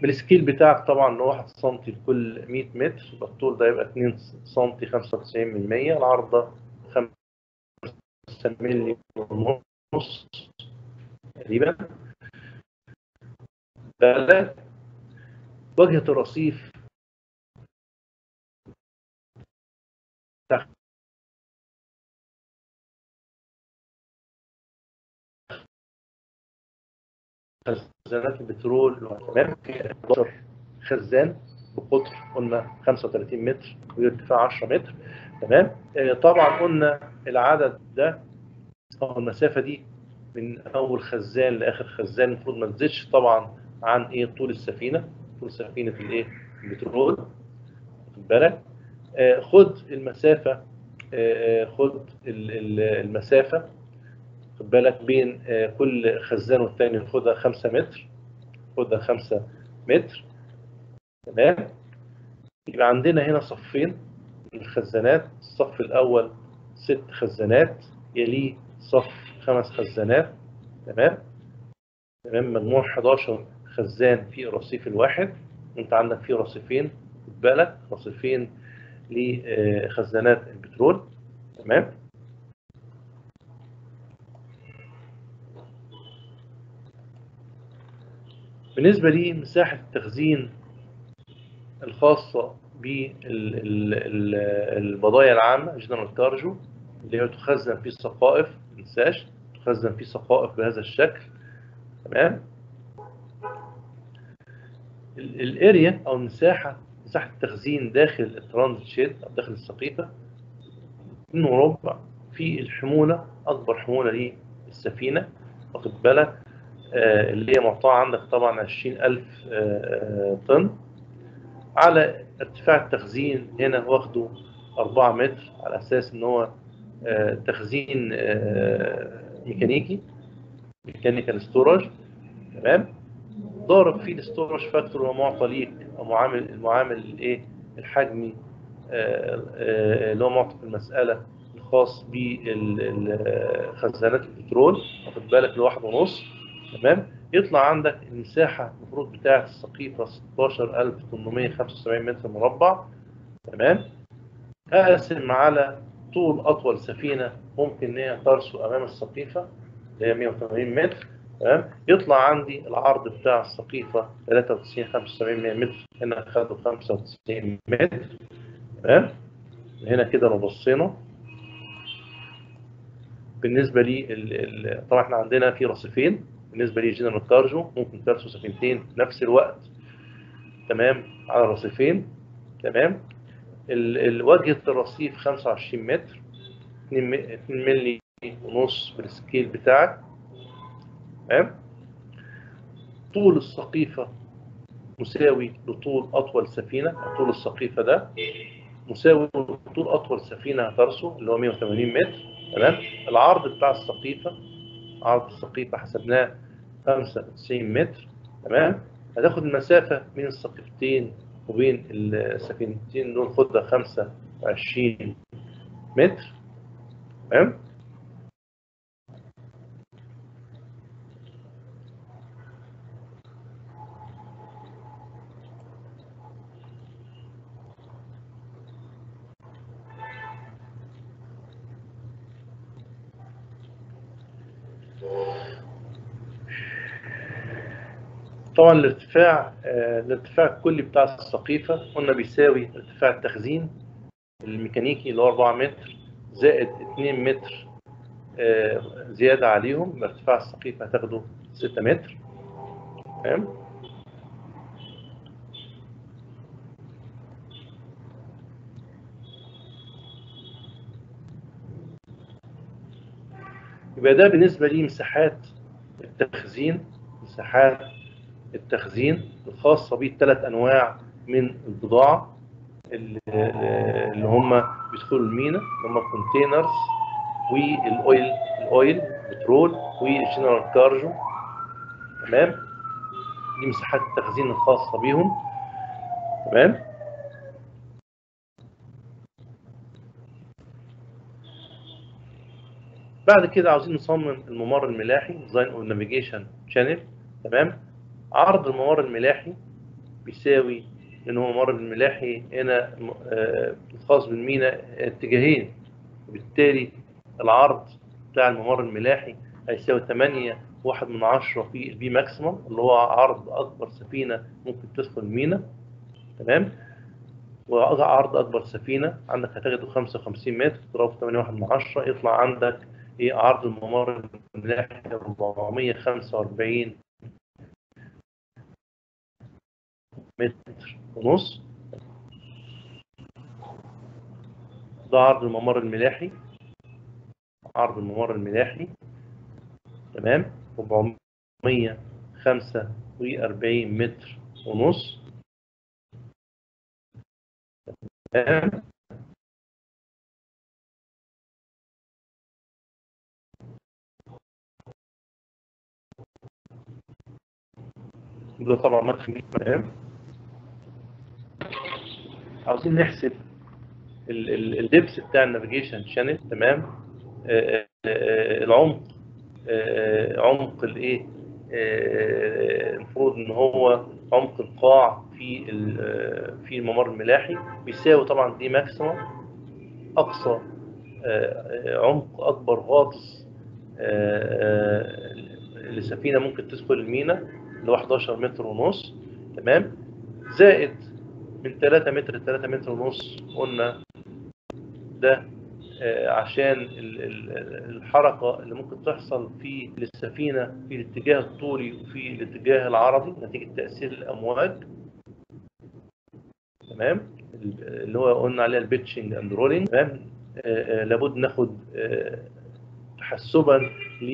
بالسكيل بتاعك طبعا 1 سم لكل 100 متر يبقى الطول ده يبقى 2 سم 95 من 100 العرض ده 5 مللي ونص تقريبا بالك واجهة الرصيف خزانات البترول تمام في 11 خزان بقطر قلنا 35 متر وارتفاع 10 متر تمام آه، طبعا قلنا العدد ده او المسافه دي من اول خزان لاخر خزان المفروض ما تزيدش طبعا عن ايه طول السفينه طول سفينه الايه البترول واخد بالك آه، خد المسافه آه، آه، خد ال- ال- المسافه خد بالك بين آه، كل خزان والتاني خدها 5 متر خدها 5 متر تمام يبقى عندنا هنا صفين من الخزانات الصف الأول ست خزانات يليه صف خمس خزانات تمام تمام مجموع 11 خزان في الرصيف الواحد انت عندك فيه رصيفين خد بالك رصيفين لخزانات البترول تمام بالنسبة لي مساحة التخزين الخاصة بالبضائع العامة جنرال كارجو اللي هي تخزن في السقائف ما تنساش تخزن في سقائف بهذا الشكل تمام ال- الاريا او المساحة مساحة التخزين داخل الترانزيت شيد او داخل السقيفة انه ربع في الحمولة اكبر حمولة للسفينة واخد بالك آه، اللي هي معطاة عندك طبعا 20000 آه، آه، طن على ارتفاع التخزين هنا واخده 4 متر على اساس ان هو آه، تخزين آه، ميكانيكي ميكانيكال ستورج تمام ضارب فيه الستورج فاكتور ومعطى ليك او معامل المعامل الايه الحجمي آه، آه، اللي هو معطى في المساله الخاص بخزانات البترول واخد بالك لواحد ونص تمام يطلع عندك المساحة المفروض بتاعة السقيفة 16875 متر مربع تمام أقسم على طول أطول سفينة ممكن إن هي ترسو أمام السقيفة اللي هي 180 متر تمام يطلع عندي العرض بتاع السقيفة 93 75 متر هنا خدوا 95 متر تمام هنا كده لو بصينا بالنسبة لي ال- ال- طبعا احنا عندنا في رصيفين بالنسبة لي جنرال كارجو ممكن ترسو سفينتين في نفس الوقت تمام على رصيفين تمام ال- ال- واجهة الرصيف 25 متر 2 م- 2 مللي ونص بالسكيل بتاعك تمام طول السقيفة مساوي لطول أطول سفينة طول السقيفة ده مساوي لطول أطول سفينة هترسو اللي هو 180 متر تمام العرض بتاع السقيفة عرض السقيفة حسبناه 95 متر تمام هتاخد المسافة بين السقيفتين وبين السفينتين دول خدها 25 متر تمام طبعا الارتفاع آه، الارتفاع الكلي بتاع السقيفة قلنا بيساوي ارتفاع التخزين الميكانيكي اللي هو 4 متر زائد 2 متر آه، زيادة عليهم يبقى ارتفاع السقيفة هتاخده 6 متر تمام يبقى ده بالنسبة لي مساحات التخزين مساحات التخزين الخاصة بالثلاث أنواع من البضاعة اللي اللي هم بيدخلوا المينا اللي هم الكونتينرز والاويل الاويل بترول والجنرال كارجو تمام دي مساحات التخزين الخاصة بيهم تمام بعد كده عاوزين نصمم الممر الملاحي ديزاين اور نافيجيشن شانل تمام عرض الممر الملاحي بيساوي ان هو ممر الملاحي هنا آه، الخاص بالميناء اتجاهين وبالتالي العرض بتاع الممر الملاحي هيساوي 8 واحد من عشرة في البي ماكسيموم اللي هو عرض أكبر سفينة ممكن تدخل الميناء تمام وعرض أكبر سفينة عندك هتاخده 55 متر تضربه في 8 واحد من عشرة يطلع عندك إيه عرض الممر الملاحي 445 متر ونص ده عرض الممر الملاحي عرض الممر الملاحي تمام 445 متر ونص تمام ده طبعا مدخل تمام عاوزين نحسب الدبس بتاع النافيجيشن شانل تمام آه، آه، العمق آه، عمق الايه آه، المفروض ان هو عمق القاع في ال- آه، في الممر الملاحي بيساوي طبعا دي ماكسيموم اقصى آه، آه، عمق اكبر غاطس آه، آه، لسفينه ممكن تدخل الميناء اللي هو 11 متر ونص تمام زائد من 3 متر ل 3 متر ونص قلنا ده آه، عشان ال- ال- الحركة اللي ممكن تحصل في السفينة في الاتجاه الطولي وفي الاتجاه العرضي نتيجة تأثير الأمواج تمام ال- اللي هو قلنا عليها البيتشنج اند رولينج تمام آه، آه، لابد ناخد آه، تحسبا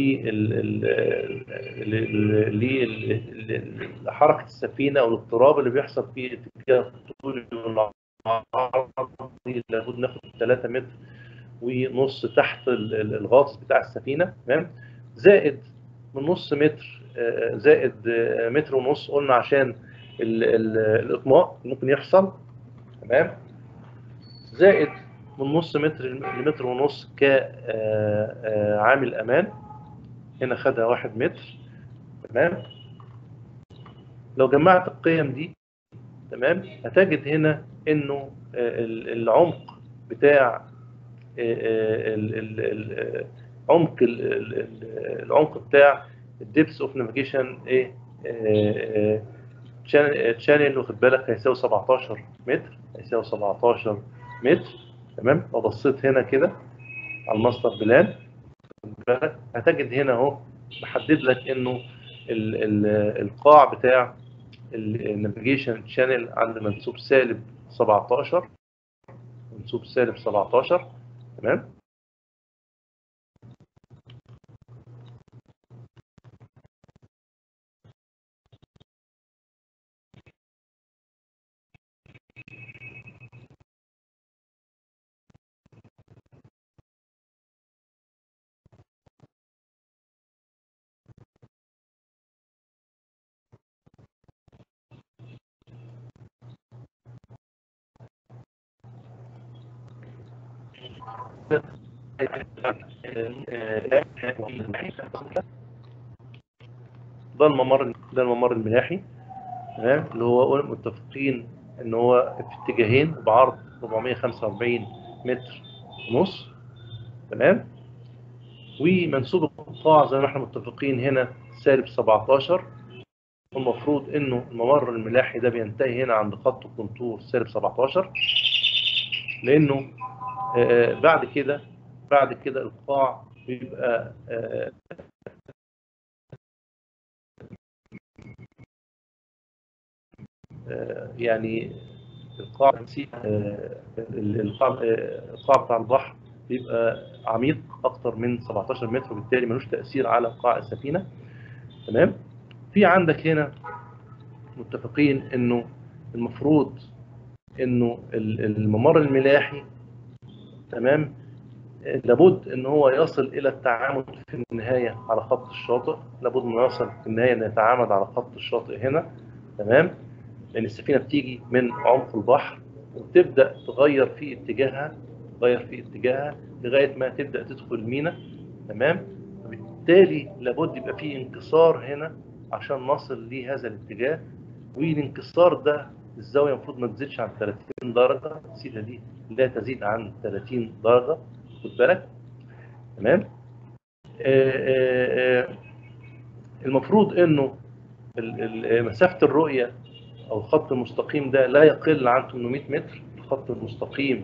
لحركة السفينة أو الاضطراب اللي بيحصل في الاتجاه الطولي والعرضي لابد ناخد 3 متر ونص تحت ال- ال- الغاطس بتاع السفينة تمام زائد من نص متر آه، زائد آه، متر ونص قلنا عشان ال- ال- الإطماء اللي ممكن يحصل تمام زائد من نص متر لمتر ونص كعامل أمان هنا خدها واحد متر تمام لو جمعت القيم دي تمام هتجد هنا انه آه، ال- العمق بتاع ال- ال- ال- عمق ال- ال- ال- العمق بتاع الديبس اوف نافيجيشن ايه تشانل واخد بالك هيساوي 17 متر هيساوي 17 متر تمام لو بصيت هنا كده على الماستر بلان واخد بالك هتجد هنا اهو محدد لك انه ال- ال- القاع بتاع النافيجيشن شانل عند منسوب سالب 17 منسوب سالب 17 تمام ده الممر ده الممر الملاحي تمام اللي هو قلنا متفقين ان هو في اتجاهين بعرض 445 متر ونص تمام ومنسوب القاع زي ما احنا متفقين هنا سالب 17 والمفروض انه الممر الملاحي ده بينتهي هنا عند خط الكونتور سالب 17 لانه آه، بعد كده بعد كده القاع بيبقى آه، آه، يعني القاع آه، ال- القاع آه، القاع بتاع البحر بيبقى عميق اكتر من 17 متر وبالتالي ملوش تاثير على قاع السفينه تمام في عندك هنا متفقين انه المفروض انه ال- الممر الملاحي تمام آه، لابد ان هو يصل الى التعامد في النهايه على خط الشاطئ لابد انه يصل في النهايه انه يتعامد على خط الشاطئ هنا تمام لان السفينه بتيجي من عمق البحر وتبدا تغير في اتجاهها تغير في اتجاهها لغايه ما تبدا تدخل المينا تمام وبالتالي لابد يبقى في انكسار هنا عشان نصل لهذا الاتجاه والانكسار ده الزاويه المفروض ما تزيدش عن 30 درجه السيتا دي لا تزيد عن 30 درجه خد بالك تمام آه، آه، آه، المفروض انه ال- ال- مسافه الرؤيه او الخط المستقيم ده لا يقل عن 800 متر الخط المستقيم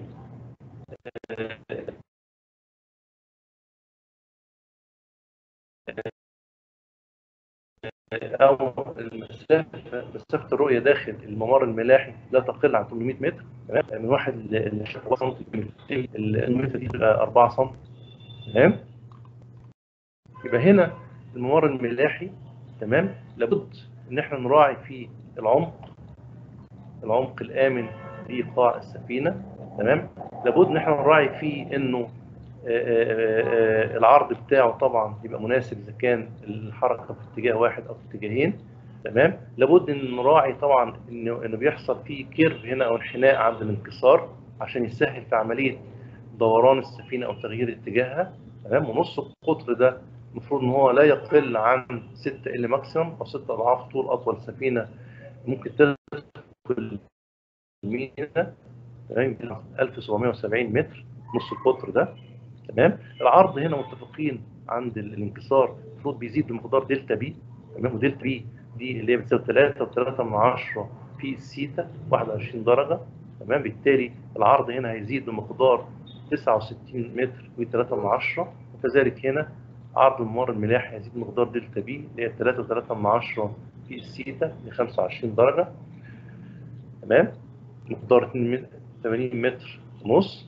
او المسافه مسافه الرؤيه داخل الممر الملاحي لا تقل عن 800 متر تمام من واحد ل 4 سم المتر دي تبقى 4 سم تمام يبقى هنا الممر الملاحي تمام لابد ان احنا نراعي فيه العمق العمق الامن لقاع السفينه تمام لابد ان احنا نراعي فيه انه آه، آه، آه، العرض بتاعه طبعا يبقى مناسب اذا كان الحركه في اتجاه واحد او في اتجاهين تمام لابد ان نراعي طبعا انه انه بيحصل فيه كيرف هنا او انحناء عند الانكسار عشان يسهل في عمليه دوران السفينه او تغيير اتجاهها تمام ونص القطر ده المفروض ان هو لا يقل عن 6 ال ماكسيمم او 6 اضعاف طول اطول سفينه ممكن تدخل المينا تمام 1770 متر نص القطر ده تمام العرض هنا متفقين عند ال- الانكسار المفروض بيزيد بمقدار دلتا بي تمام ودلتا بي دي اللي هي بتساوي 3 و3 من 10 في السيتا 21 درجه تمام بالتالي العرض هنا هيزيد بمقدار 69 متر و3 من 10 وكذلك هنا عرض الممر الملاحي هيزيد بمقدار دلتا بي اللي هي 3 و3 من 10 في السيتا ل 25 درجه تمام مقدار 82 80 متر ونص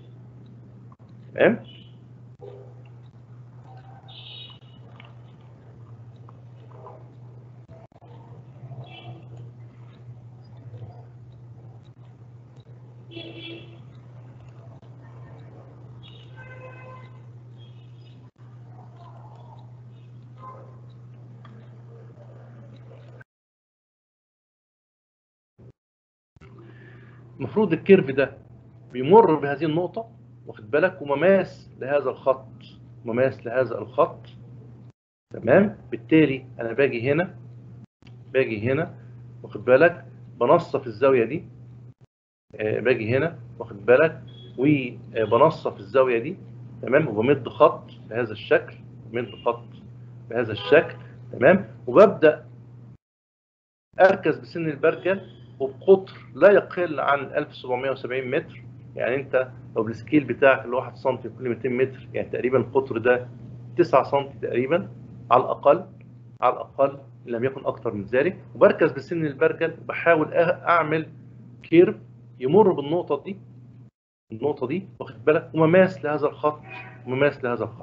تمام المفروض الكيرف ده بيمر بهذه النقطة واخد بالك ومماس لهذا الخط مماس لهذا الخط تمام بالتالي انا باجي هنا باجي هنا واخد بالك بنصف الزاوية دي آه، باجي هنا واخد بالك وبنصف الزاوية دي تمام وبمد خط بهذا الشكل بمد خط بهذا الشكل تمام وببدأ اركز بسن البرجل وبقطر لا يقل عن 1770 متر يعني انت لو السكيل بتاعك اللي 1 سم كل 200 متر يعني تقريبا القطر ده 9 سم تقريبا على الاقل على الاقل ان لم يكن اكتر من ذلك وبركز بسن البرجل وبحاول أه- اعمل كيرف يمر بالنقطه دي النقطه دي واخد بالك ومماس لهذا الخط ومماس لهذا الخط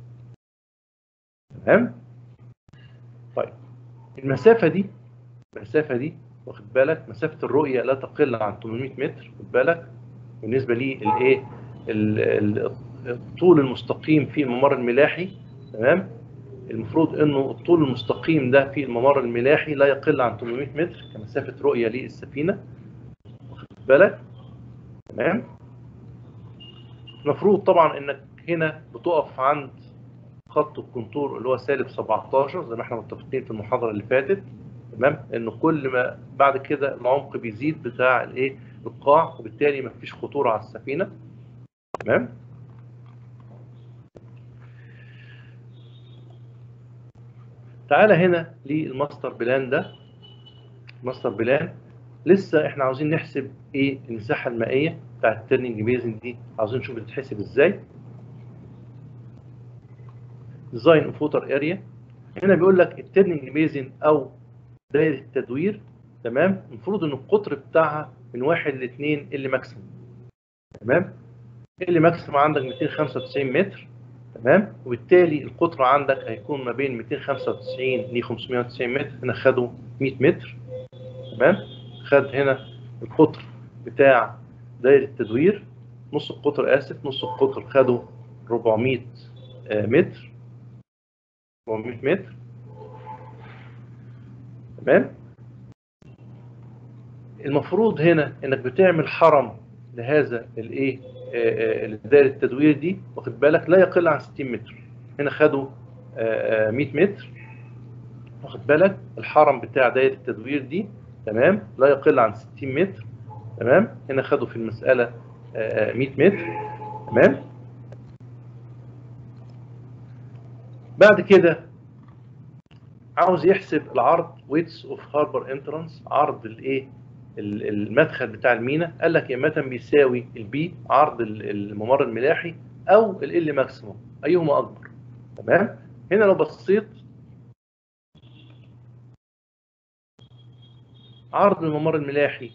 تمام طيب المسافه دي المسافه دي واخد بالك مسافه الرؤيه لا تقل عن 800 متر خد بالك بالنسبه لي الايه ال- ال- الطول المستقيم في الممر الملاحي تمام المفروض انه الطول المستقيم ده في الممر الملاحي لا يقل عن 800 متر كمسافه رؤيه للسفينه واخد بالك تمام المفروض طبعا انك هنا بتقف عند خط الكونتور اللي هو سالب 17 زي ما احنا متفقين في المحاضره اللي فاتت تمام انه كل ما بعد كده العمق بيزيد بتاع الايه القاع وبالتالي ما فيش خطوره على السفينه تمام تعالى هنا للماستر بلان ده الماستر بلان لسه احنا عاوزين نحسب ايه المساحه المائيه بتاعه الترنينج بيزن دي عاوزين نشوف بتتحسب ازاي ديزاين اوف ووتر اريا هنا بيقول لك الترنينج بيزن او دايره التدوير تمام المفروض ان القطر بتاعها من واحد ل 2 اللي ماكسيموم تمام اللي ماكسيموم عندك 295 متر تمام وبالتالي القطر عندك هيكون ما بين 295 ل 590 متر هنا خدوا 100 متر تمام خد هنا القطر بتاع دايره التدوير نص القطر اسف نص القطر خدوا 400 آه، متر 400 متر تمام المفروض هنا انك بتعمل حرم لهذا الايه آه، آه، دايره التدوير دي واخد بالك لا يقل عن 60 متر هنا خدوا آه، آه، 100 متر واخد بالك الحرم بتاع دايره التدوير دي تمام لا يقل عن 60 متر تمام هنا خدوا في المساله آه، 100 متر تمام بعد كده عاوز يحسب العرض ويتس اوف هاربر انترانس عرض الايه ال- المدخل بتاع المينا قال لك يا اما بيساوي البي عرض ال- الممر الملاحي او ال ماكسيموم ايهما اكبر تمام هنا لو بصيت عرض الممر الملاحي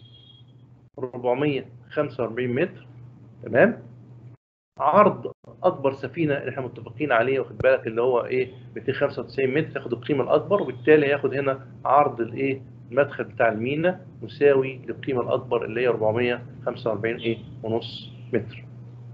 445 متر تمام عرض اكبر سفينه اللي احنا متفقين عليه واخد بالك اللي هو ايه 295 متر ياخد القيمه الاكبر وبالتالي هياخد هنا عرض الايه المدخل بتاع المينا مساوي للقيمه الاكبر اللي هي 445 ايه ونص متر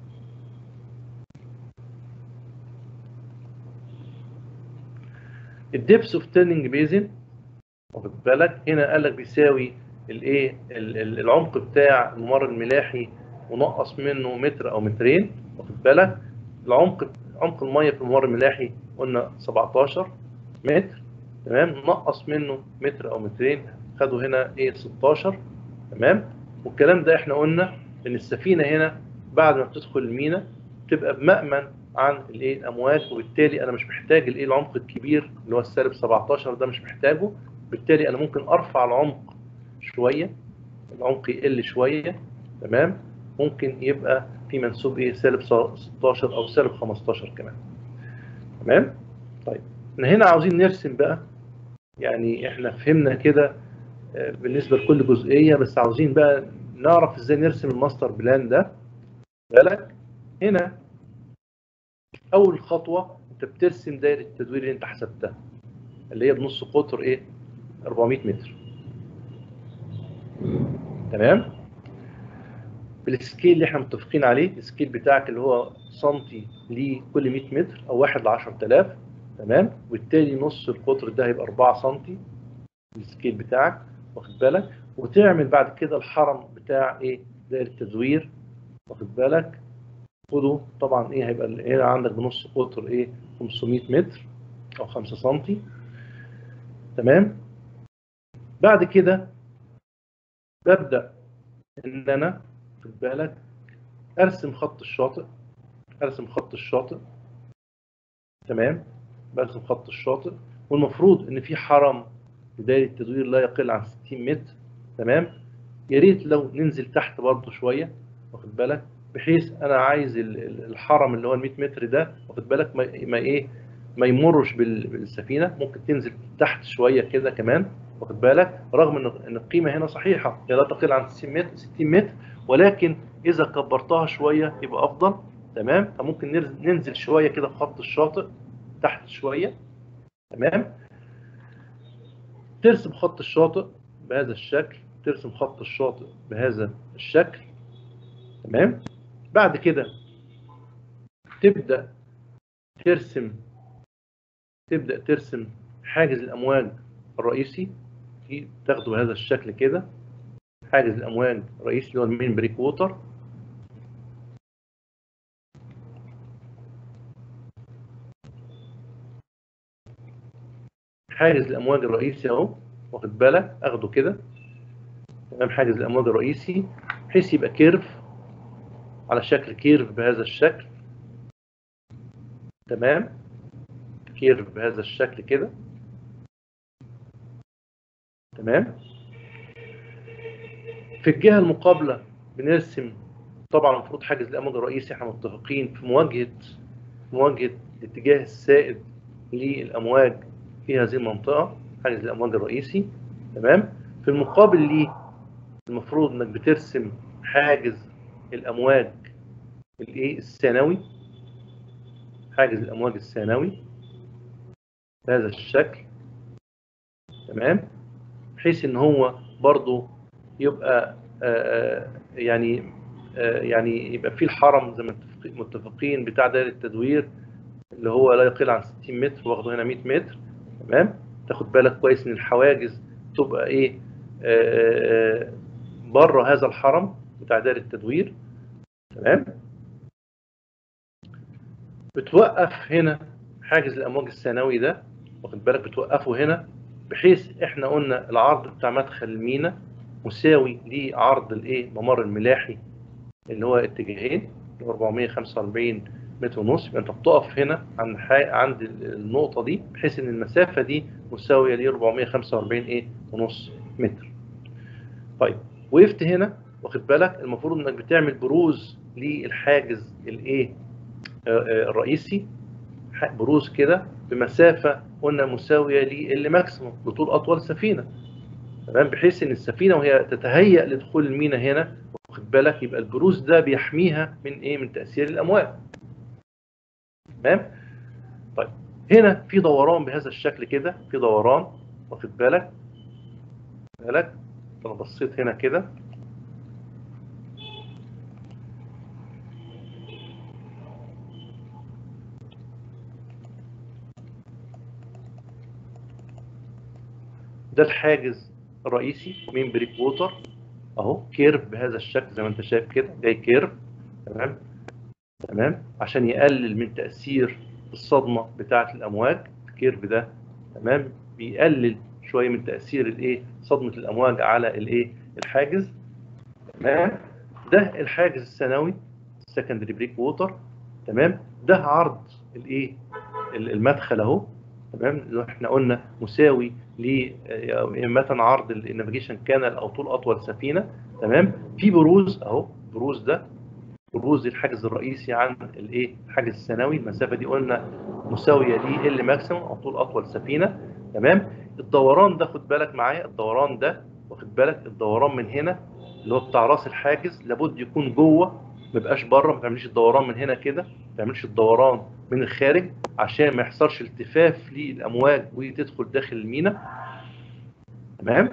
الدبس اوف تيرنينج بيزن واخد بالك هنا قال لك بيساوي الايه ال- ال- العمق بتاع الممر الملاحي ونقص منه متر او مترين واخد بالك العمق عمق الميه في الممر الملاحي قلنا 17 متر تمام نقص منه متر او مترين خدوا هنا ايه 16 تمام والكلام ده احنا قلنا ان السفينه هنا بعد ما بتدخل المينا تبقى بمأمن عن الايه الامواج وبالتالي انا مش محتاج الايه العمق الكبير اللي هو السالب 17 ده مش محتاجه بالتالي انا ممكن ارفع العمق شويه العمق يقل شويه تمام ممكن يبقى في منسوب ايه سالب 16 او سالب 15 كمان تمام طيب احنا هنا عاوزين نرسم بقى يعني احنا فهمنا كده آه، بالنسبه لكل جزئيه بس عاوزين بقى نعرف ازاي نرسم الماستر بلان ده بالك هنا اول خطوه انت بترسم دايره التدوير اللي انت حسبتها اللي هي بنص قطر ايه 400 متر تمام بالسكيل اللي احنا متفقين عليه السكيل بتاعك اللي هو سنتي لكل 100 متر او 1 ل 10000 تمام وبالتالي نص القطر ده هيبقى 4 سنتي السكيل بتاعك واخد بالك وتعمل بعد كده الحرم بتاع ايه دائره التدوير واخد بالك خده طبعا ايه هيبقى ال- هنا عندك بنص قطر ايه 500 متر او 5 سنتي تمام بعد كده ببدا ان انا خد بالك ارسم خط الشاطئ ارسم خط الشاطئ تمام برسم خط الشاطئ والمفروض ان في حرم بدايه التدوير لا يقل عن 60 متر تمام يا ريت لو ننزل تحت برضه شويه واخد بالك بحيث انا عايز ال- ال- الحرم اللي هو ال 100 متر ده واخد بالك ما, ما ايه ما يمرش بال- بالسفينه ممكن تنزل تحت شويه كده كمان واخد بالك رغم ان ان القيمه هنا صحيحه هي لا تقل عن 60 متر 60 متر ولكن اذا كبرتها شويه يبقى افضل تمام فممكن نرز- ننزل شويه كده في خط الشاطئ تحت شويه تمام ترسم خط الشاطئ بهذا الشكل ترسم خط الشاطئ بهذا الشكل تمام بعد كده تبدأ ترسم تبدأ ترسم حاجز الأمواج الرئيسي في- تاخده بهذا الشكل كده حاجز الأمواج الرئيسي اللي هو المين بريك ووتر حاجز الأمواج الرئيسي أهو واخد بالك أخده كده تمام حاجز الأمواج الرئيسي بحيث يبقى كيرف على شكل كيرف بهذا الشكل تمام كيرف بهذا الشكل كده تمام في الجهة المقابلة بنرسم طبعا المفروض حاجز الأمواج الرئيسي احنا متفقين في مواجهة مواجهة الاتجاه السائد للأمواج في هذه المنطقة حاجز الأمواج الرئيسي تمام في المقابل ليه المفروض انك بترسم حاجز الامواج الايه الثانوي حاجز الامواج الثانوي بهذا الشكل تمام بحيث ان هو برضو يبقى آه، آه، يعني آه، يعني يبقى في الحرم زي ما متفق- متفقين بتاع دائره التدوير اللي هو لا يقل عن 60 متر واخده هنا 100 متر تمام تاخد بالك كويس ان الحواجز تبقى ايه آه، آه، بره هذا الحرم بتاع دائره التدوير تمام بتوقف هنا حاجز الامواج الثانوي ده واخد بالك بتوقفه هنا بحيث احنا قلنا العرض بتاع مدخل المينا مساوي لعرض الايه ممر الملاحي اللي هو اتجاهين 445 متر ونص يبقى انت بتقف هنا عند عند النقطه دي بحيث ان المسافه دي مساويه ل 445 ايه ونص متر طيب وقفت هنا واخد بالك المفروض انك بتعمل بروز للحاجز الايه الرئيسي بروز كده بمسافه قلنا مساويه لل ماكسيموم لطول اطول سفينه تمام بحيث ان السفينه وهي تتهيأ لدخول المينا هنا واخد بالك يبقى البروز ده بيحميها من ايه من تاثير الامواج تمام طيب هنا في دوران بهذا الشكل كده في دوران واخد بالك بالك انا بصيت هنا كده ده الحاجز الرئيسي مين بريك ووتر اهو كيرف بهذا الشكل زي ما انت شايف كده جاي كيرف تمام تمام عشان يقلل من تاثير الصدمه بتاعه الامواج الكيرف ده تمام بيقلل شويه من تاثير الايه صدمه الامواج على الايه الحاجز تمام ده الحاجز الثانوي السكندري بريك ووتر تمام ده عرض الايه المدخل اهو تمام اللي احنا قلنا مساوي ل مثلا عرض النافيجيشن كانال او طول اطول سفينه تمام في بروز اهو بروز ده بروز الحاجز الرئيسي عن الايه الحاجز الثانوي المسافه دي قلنا مساويه ل ال ماكسيموم او طول اطول سفينه تمام الدوران ده خد بالك معايا الدوران ده واخد بالك الدوران من هنا اللي هو بتاع راس الحاجز لابد يكون جوه ما يبقاش بره ما تعملش الدوران من هنا كده ما تعملش الدوران من الخارج عشان ما يحصلش التفاف للامواج وتدخل داخل المينا تمام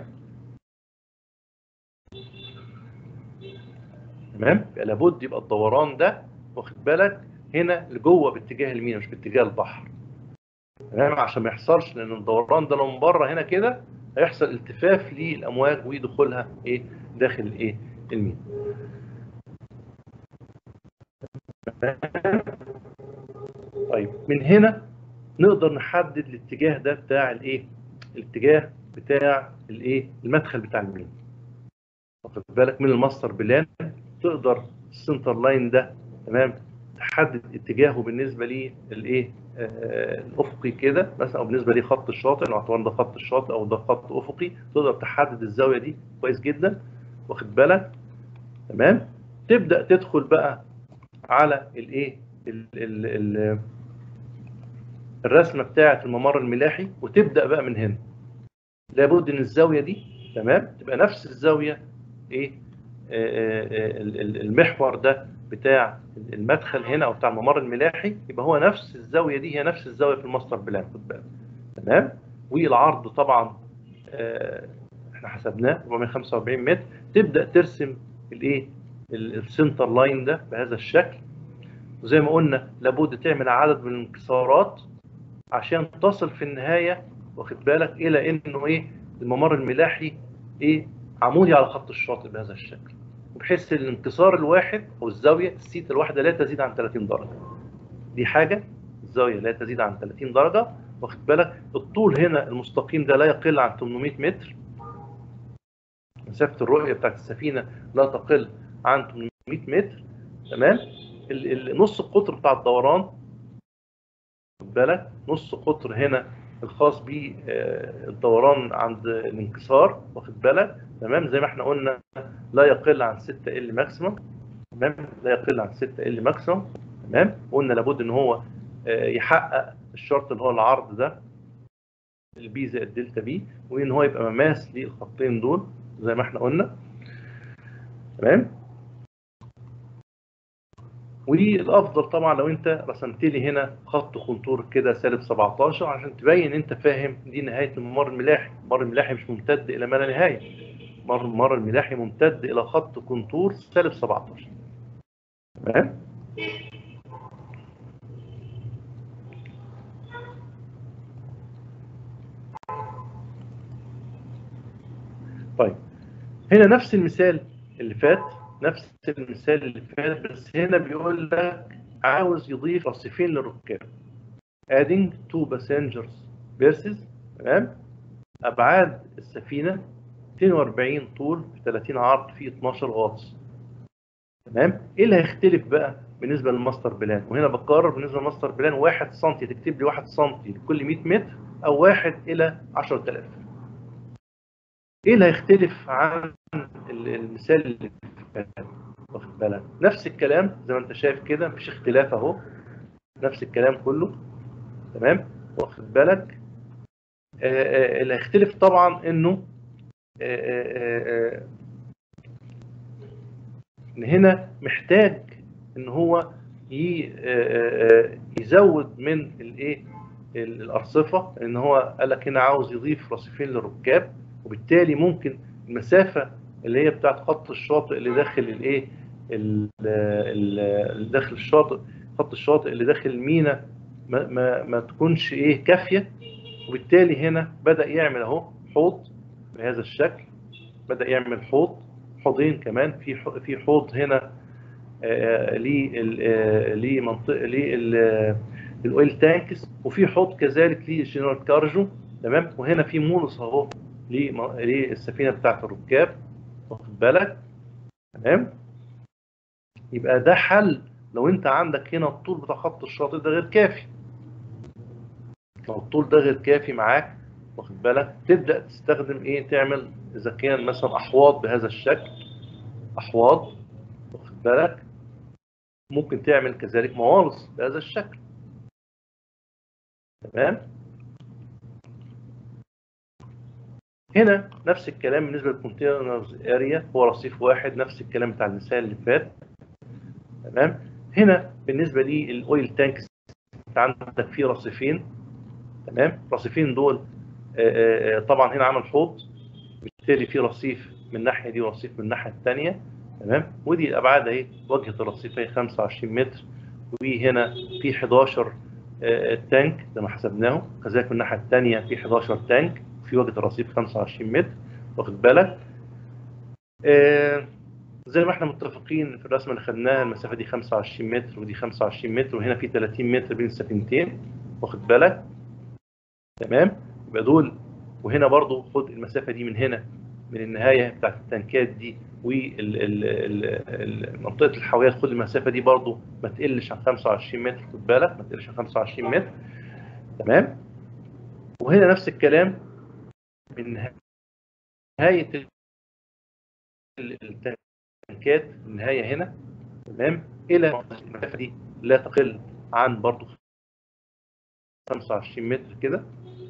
تمام يبقى لابد يبقى الدوران ده واخد بالك هنا لجوه باتجاه المينا مش باتجاه البحر تمام عشان ما يحصلش لان الدوران ده لو من بره هنا كده هيحصل التفاف للامواج ودخولها ايه داخل ايه المينا طيب من هنا نقدر نحدد الاتجاه ده بتاع الايه الاتجاه بتاع الايه المدخل بتاع المينا واخد بالك من الماستر بلان تقدر السنتر لاين ده تمام تحدد اتجاهه بالنسبه للايه آه الافقي كده مثلا او بالنسبه لخط الشاطئ لو اعتبرنا ده خط الشاطئ او ده خط افقي تقدر تحدد الزاويه دي كويس جدا واخد بالك تمام تبدا تدخل بقى على الايه ال ال ال الرسمه بتاعه الممر الملاحي وتبدا بقى من هنا لابد ان الزاويه دي تمام تبقى نفس الزاويه ايه آه آه المحور ده بتاع المدخل هنا او بتاع الممر الملاحي يبقى هو نفس الزاويه دي هي نفس الزاويه في الماستر بلان خد بالك تمام والعرض طبعا آه احنا حسبناه 445 متر تبدا ترسم الايه السنتر لاين ده بهذا الشكل وزي ما قلنا لابد تعمل عدد من الانكسارات عشان تصل في النهايه واخد بالك الى انه ايه الممر الملاحي ايه عمودي على خط الشاطئ بهذا الشكل بحيث الانكسار الواحد او الزاويه السيت الواحده لا تزيد عن 30 درجه دي حاجه الزاويه لا تزيد عن 30 درجه واخد بالك الطول هنا المستقيم ده لا يقل عن 800 متر مسافه الرؤيه بتاعت السفينه لا تقل عن 800 متر تمام نص القطر بتاع الدوران خد بالك نص قطر هنا الخاص بالدوران عند الانكسار واخد بالك تمام زي ما احنا قلنا لا يقل عن 6 ال ماكسيمم تمام لا يقل عن 6 ال ماكسيمم تمام قلنا لابد ان هو يحقق الشرط اللي هو العرض ده البي زائد دلتا بي وان هو يبقى مماس للخطين دول زي ما احنا قلنا تمام والافضل طبعا لو انت رسمت لي هنا خط كونتور كده سالب 17 عشان تبين انت فاهم دي نهايه الممر الملاحي الممر الملاحي مش ممتد الى ما لا نهايه الممر الملاحي ممتد الى خط كونتور سالب 17 تمام طيب هنا نفس المثال اللي فات نفس المثال اللي فات بس هنا بيقول لك عاوز يضيف رصيفين للركاب adding two passengers berths تمام ابعاد السفينه 240 طول في 30 عرض في 12 غاطس تمام ايه اللي هيختلف بقى بالنسبه للماستر بلان وهنا بقرر بالنسبه للماستر بلان 1 سم تكتب لي 1 سم لكل 100 متر او 1 الى 10000 ايه اللي هيختلف عن المثال اللي فات واخد بالك نفس الكلام زي ما انت شايف كده مفيش اختلاف اهو نفس الكلام كله تمام واخد بالك آه، آه، اللي هيختلف طبعا انه آه، آه، آه، ان هنا محتاج ان هو ي- آه، آه، يزود من الايه ال- الارصفه ان هو قال لك هنا عاوز يضيف رصيفين للركاب وبالتالي ممكن المسافه اللي هي بتاعت خط الشاطئ اللي داخل الايه ال- ال- اللي داخل الشاطئ خط الشاطئ اللي داخل المينا ما, ما, ما تكونش ايه كافيه وبالتالي هنا بدا يعمل اهو حوض بهذا الشكل بدا يعمل حوض حوضين كمان في ح- في حوض هنا آه، لل- آه، لمنطقه للاويل تانكس وفي حوض كذلك للجنرال كارجو تمام وهنا في مونس اهو لم- للسفينه بتاعت الركاب واخد بالك تمام يبقى ده حل لو انت عندك هنا الطول بتاع خط الشاطئ ده غير كافي لو الطول ده غير كافي معاك واخد بالك تبدا تستخدم ايه تعمل اذا كان مثلا احواض بهذا الشكل احواض واخد بالك ممكن تعمل كذلك موالص بهذا الشكل تمام هنا نفس الكلام بالنسبه للكونتينرز اريا هو رصيف واحد نفس الكلام بتاع المثال اللي فات تمام هنا بالنسبه للاويل تانكس انت عندك فيه رصيفين تمام رصيفين دول آه، آه، طبعا هنا عمل حوض بالتالي في رصيف من الناحيه دي ورصيف من الناحيه الثانيه تمام ودي الابعاد اهي واجهه الرصيف اهي 25 متر وهنا في 11 آه، تانك زي ما حسبناه كذلك من الناحيه الثانيه في 11 تانك في واجهه الرصيف 25 متر واخد بالك آه، زي ما احنا متفقين في الرسمه اللي خدناها المسافه دي 25 متر ودي 25 متر وهنا في 30 متر بين السفينتين واخد بالك تمام يبقى دول وهنا برضو خد المسافه دي من هنا من النهايه بتاعت التنكات دي ومنطقه الحاويه خد المسافه دي برضو ما تقلش عن 25 متر خد بالك ما تقلش عن 25 متر تمام وهنا نفس الكلام من نهايه ال- التنكات النهايه هنا تمام الى المسافه دي لا تقل عن برضو 25 متر كده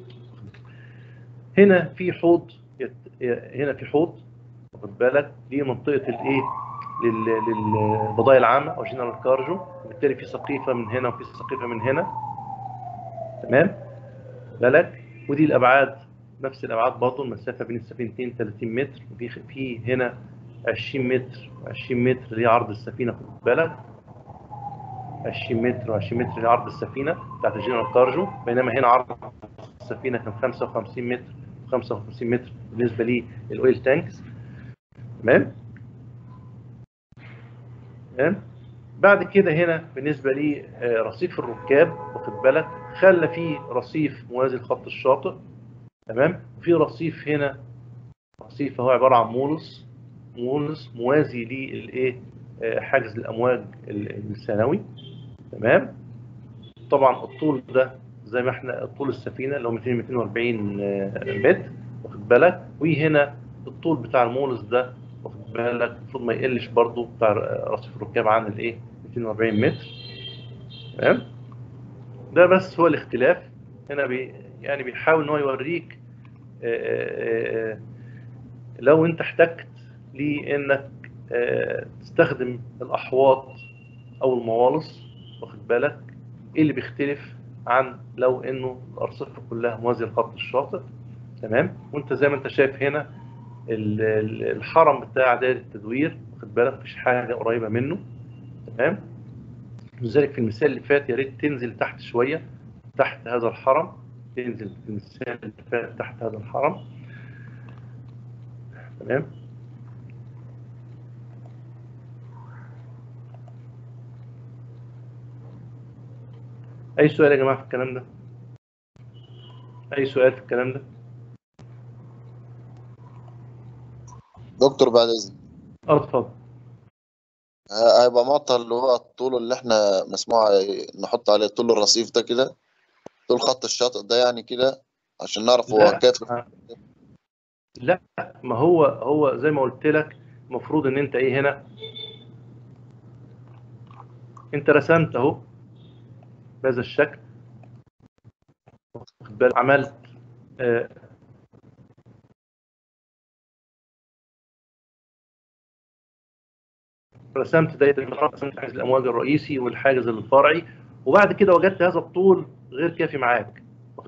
هنا في حوض يت... هنا في حوض واخد بالك دي منطقه الايه لل... للبضائع العامه او جنرال كارجو وبالتالي في سقيفه من هنا وفي سقيفه من هنا تمام بالك ودي الابعاد نفس الابعاد برضه المسافه بين السفينتين 30 متر وفي في هنا 20 متر 20 متر اللي هي عرض السفينه خد بالك 20 متر و20 متر اللي هي عرض السفينه بتاعت الجنرال كارجو بينما هنا عرض السفينه كان 55 متر 55 متر بالنسبه للاويل تانكس تمام تمام بعد كده هنا بالنسبه لرصيف الركاب واخد بالك خلى فيه رصيف موازي لخط الشاطئ تمام وفي رصيف هنا رصيف هو عباره عن مولس مولس موازي للايه آه، حاجز الامواج ال- الثانوي تمام طبعا الطول ده زي ما احنا طول السفينه اللي هو 200 240 آه، متر واخد بالك وهنا الطول بتاع المولس ده واخد بالك المفروض ما يقلش برضو بتاع رصيف الركاب عن الايه 240 متر تمام ده بس هو الاختلاف هنا بي يعني بيحاول ان هو يوريك آه، آه، آه، لو انت احتجت لانك آه، تستخدم الاحواض او الموالص واخد بالك ايه اللي بيختلف عن لو انه الارصفه كلها موازيه لخط الشاطئ تمام وانت زي ما انت شايف هنا ال- ال- الحرم بتاع دائره التدوير واخد بالك مفيش حاجه قريبه منه تمام لذلك في المثال اللي فات يا ريت تنزل تحت شويه تحت هذا الحرم تنزل في المثال اللي فات تحت هذا الحرم تمام اي سؤال يا جماعه في الكلام ده اي سؤال في الكلام ده دكتور بعد اذنك اه اتفضل ه- هيبقى مقطع اللي هو الطول اللي احنا مسموع نحط عليه طول الرصيف ده كده طول خط الشاطئ ده يعني كده عشان نعرف هو لا. كيف لا ما هو هو زي ما قلت لك المفروض ان انت ايه هنا انت رسمت اهو بهذا الشكل واخد بالك؟ عملت آه، رسمت دايره المرأة، رسمت حاجز الامواج الرئيسي والحاجز الفرعي وبعد كده وجدت هذا الطول غير كافي معاك واخد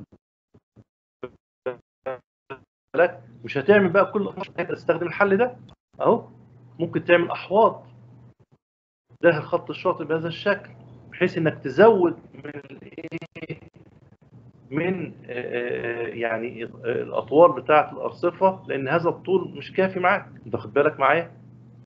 بالك مش هتعمل بقى كل مرة تستخدم الحل ده اهو ممكن تعمل احواض داخل خط الشاطئ بهذا الشكل بحيث انك تزود من الايه من آه، آه، يعني آه، الاطوال بتاعه الارصفه لان هذا الطول مش كافي معاك انت واخد بالك معايا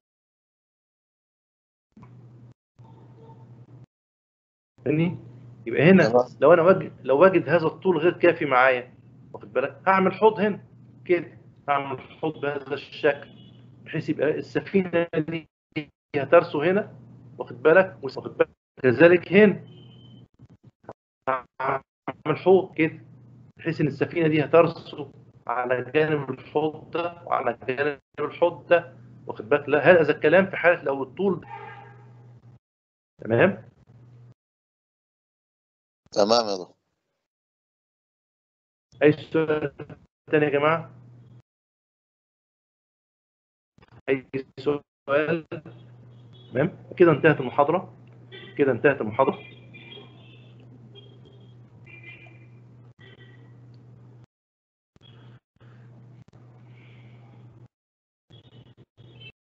فاهمني يبقى هنا تمام. لو انا واجد لو واجد هذا الطول غير كافي معايا واخد بالك هعمل حوض هنا كده هعمل حوض بهذا الشكل بحيث يبقى السفينه دي هترسو هنا واخد بالك واخد بالك كذلك هنا هعمل حوض كده بحيث ان السفينه دي هترسو على جانب الحوض ده وعلى جانب الحوض ده واخد بالك لا هذا الكلام في حاله لو الطول تمام تمام يا دكتور اي سؤال تاني يا جماعه اي سؤال تمام كده انتهت المحاضره كده انتهت المحاضره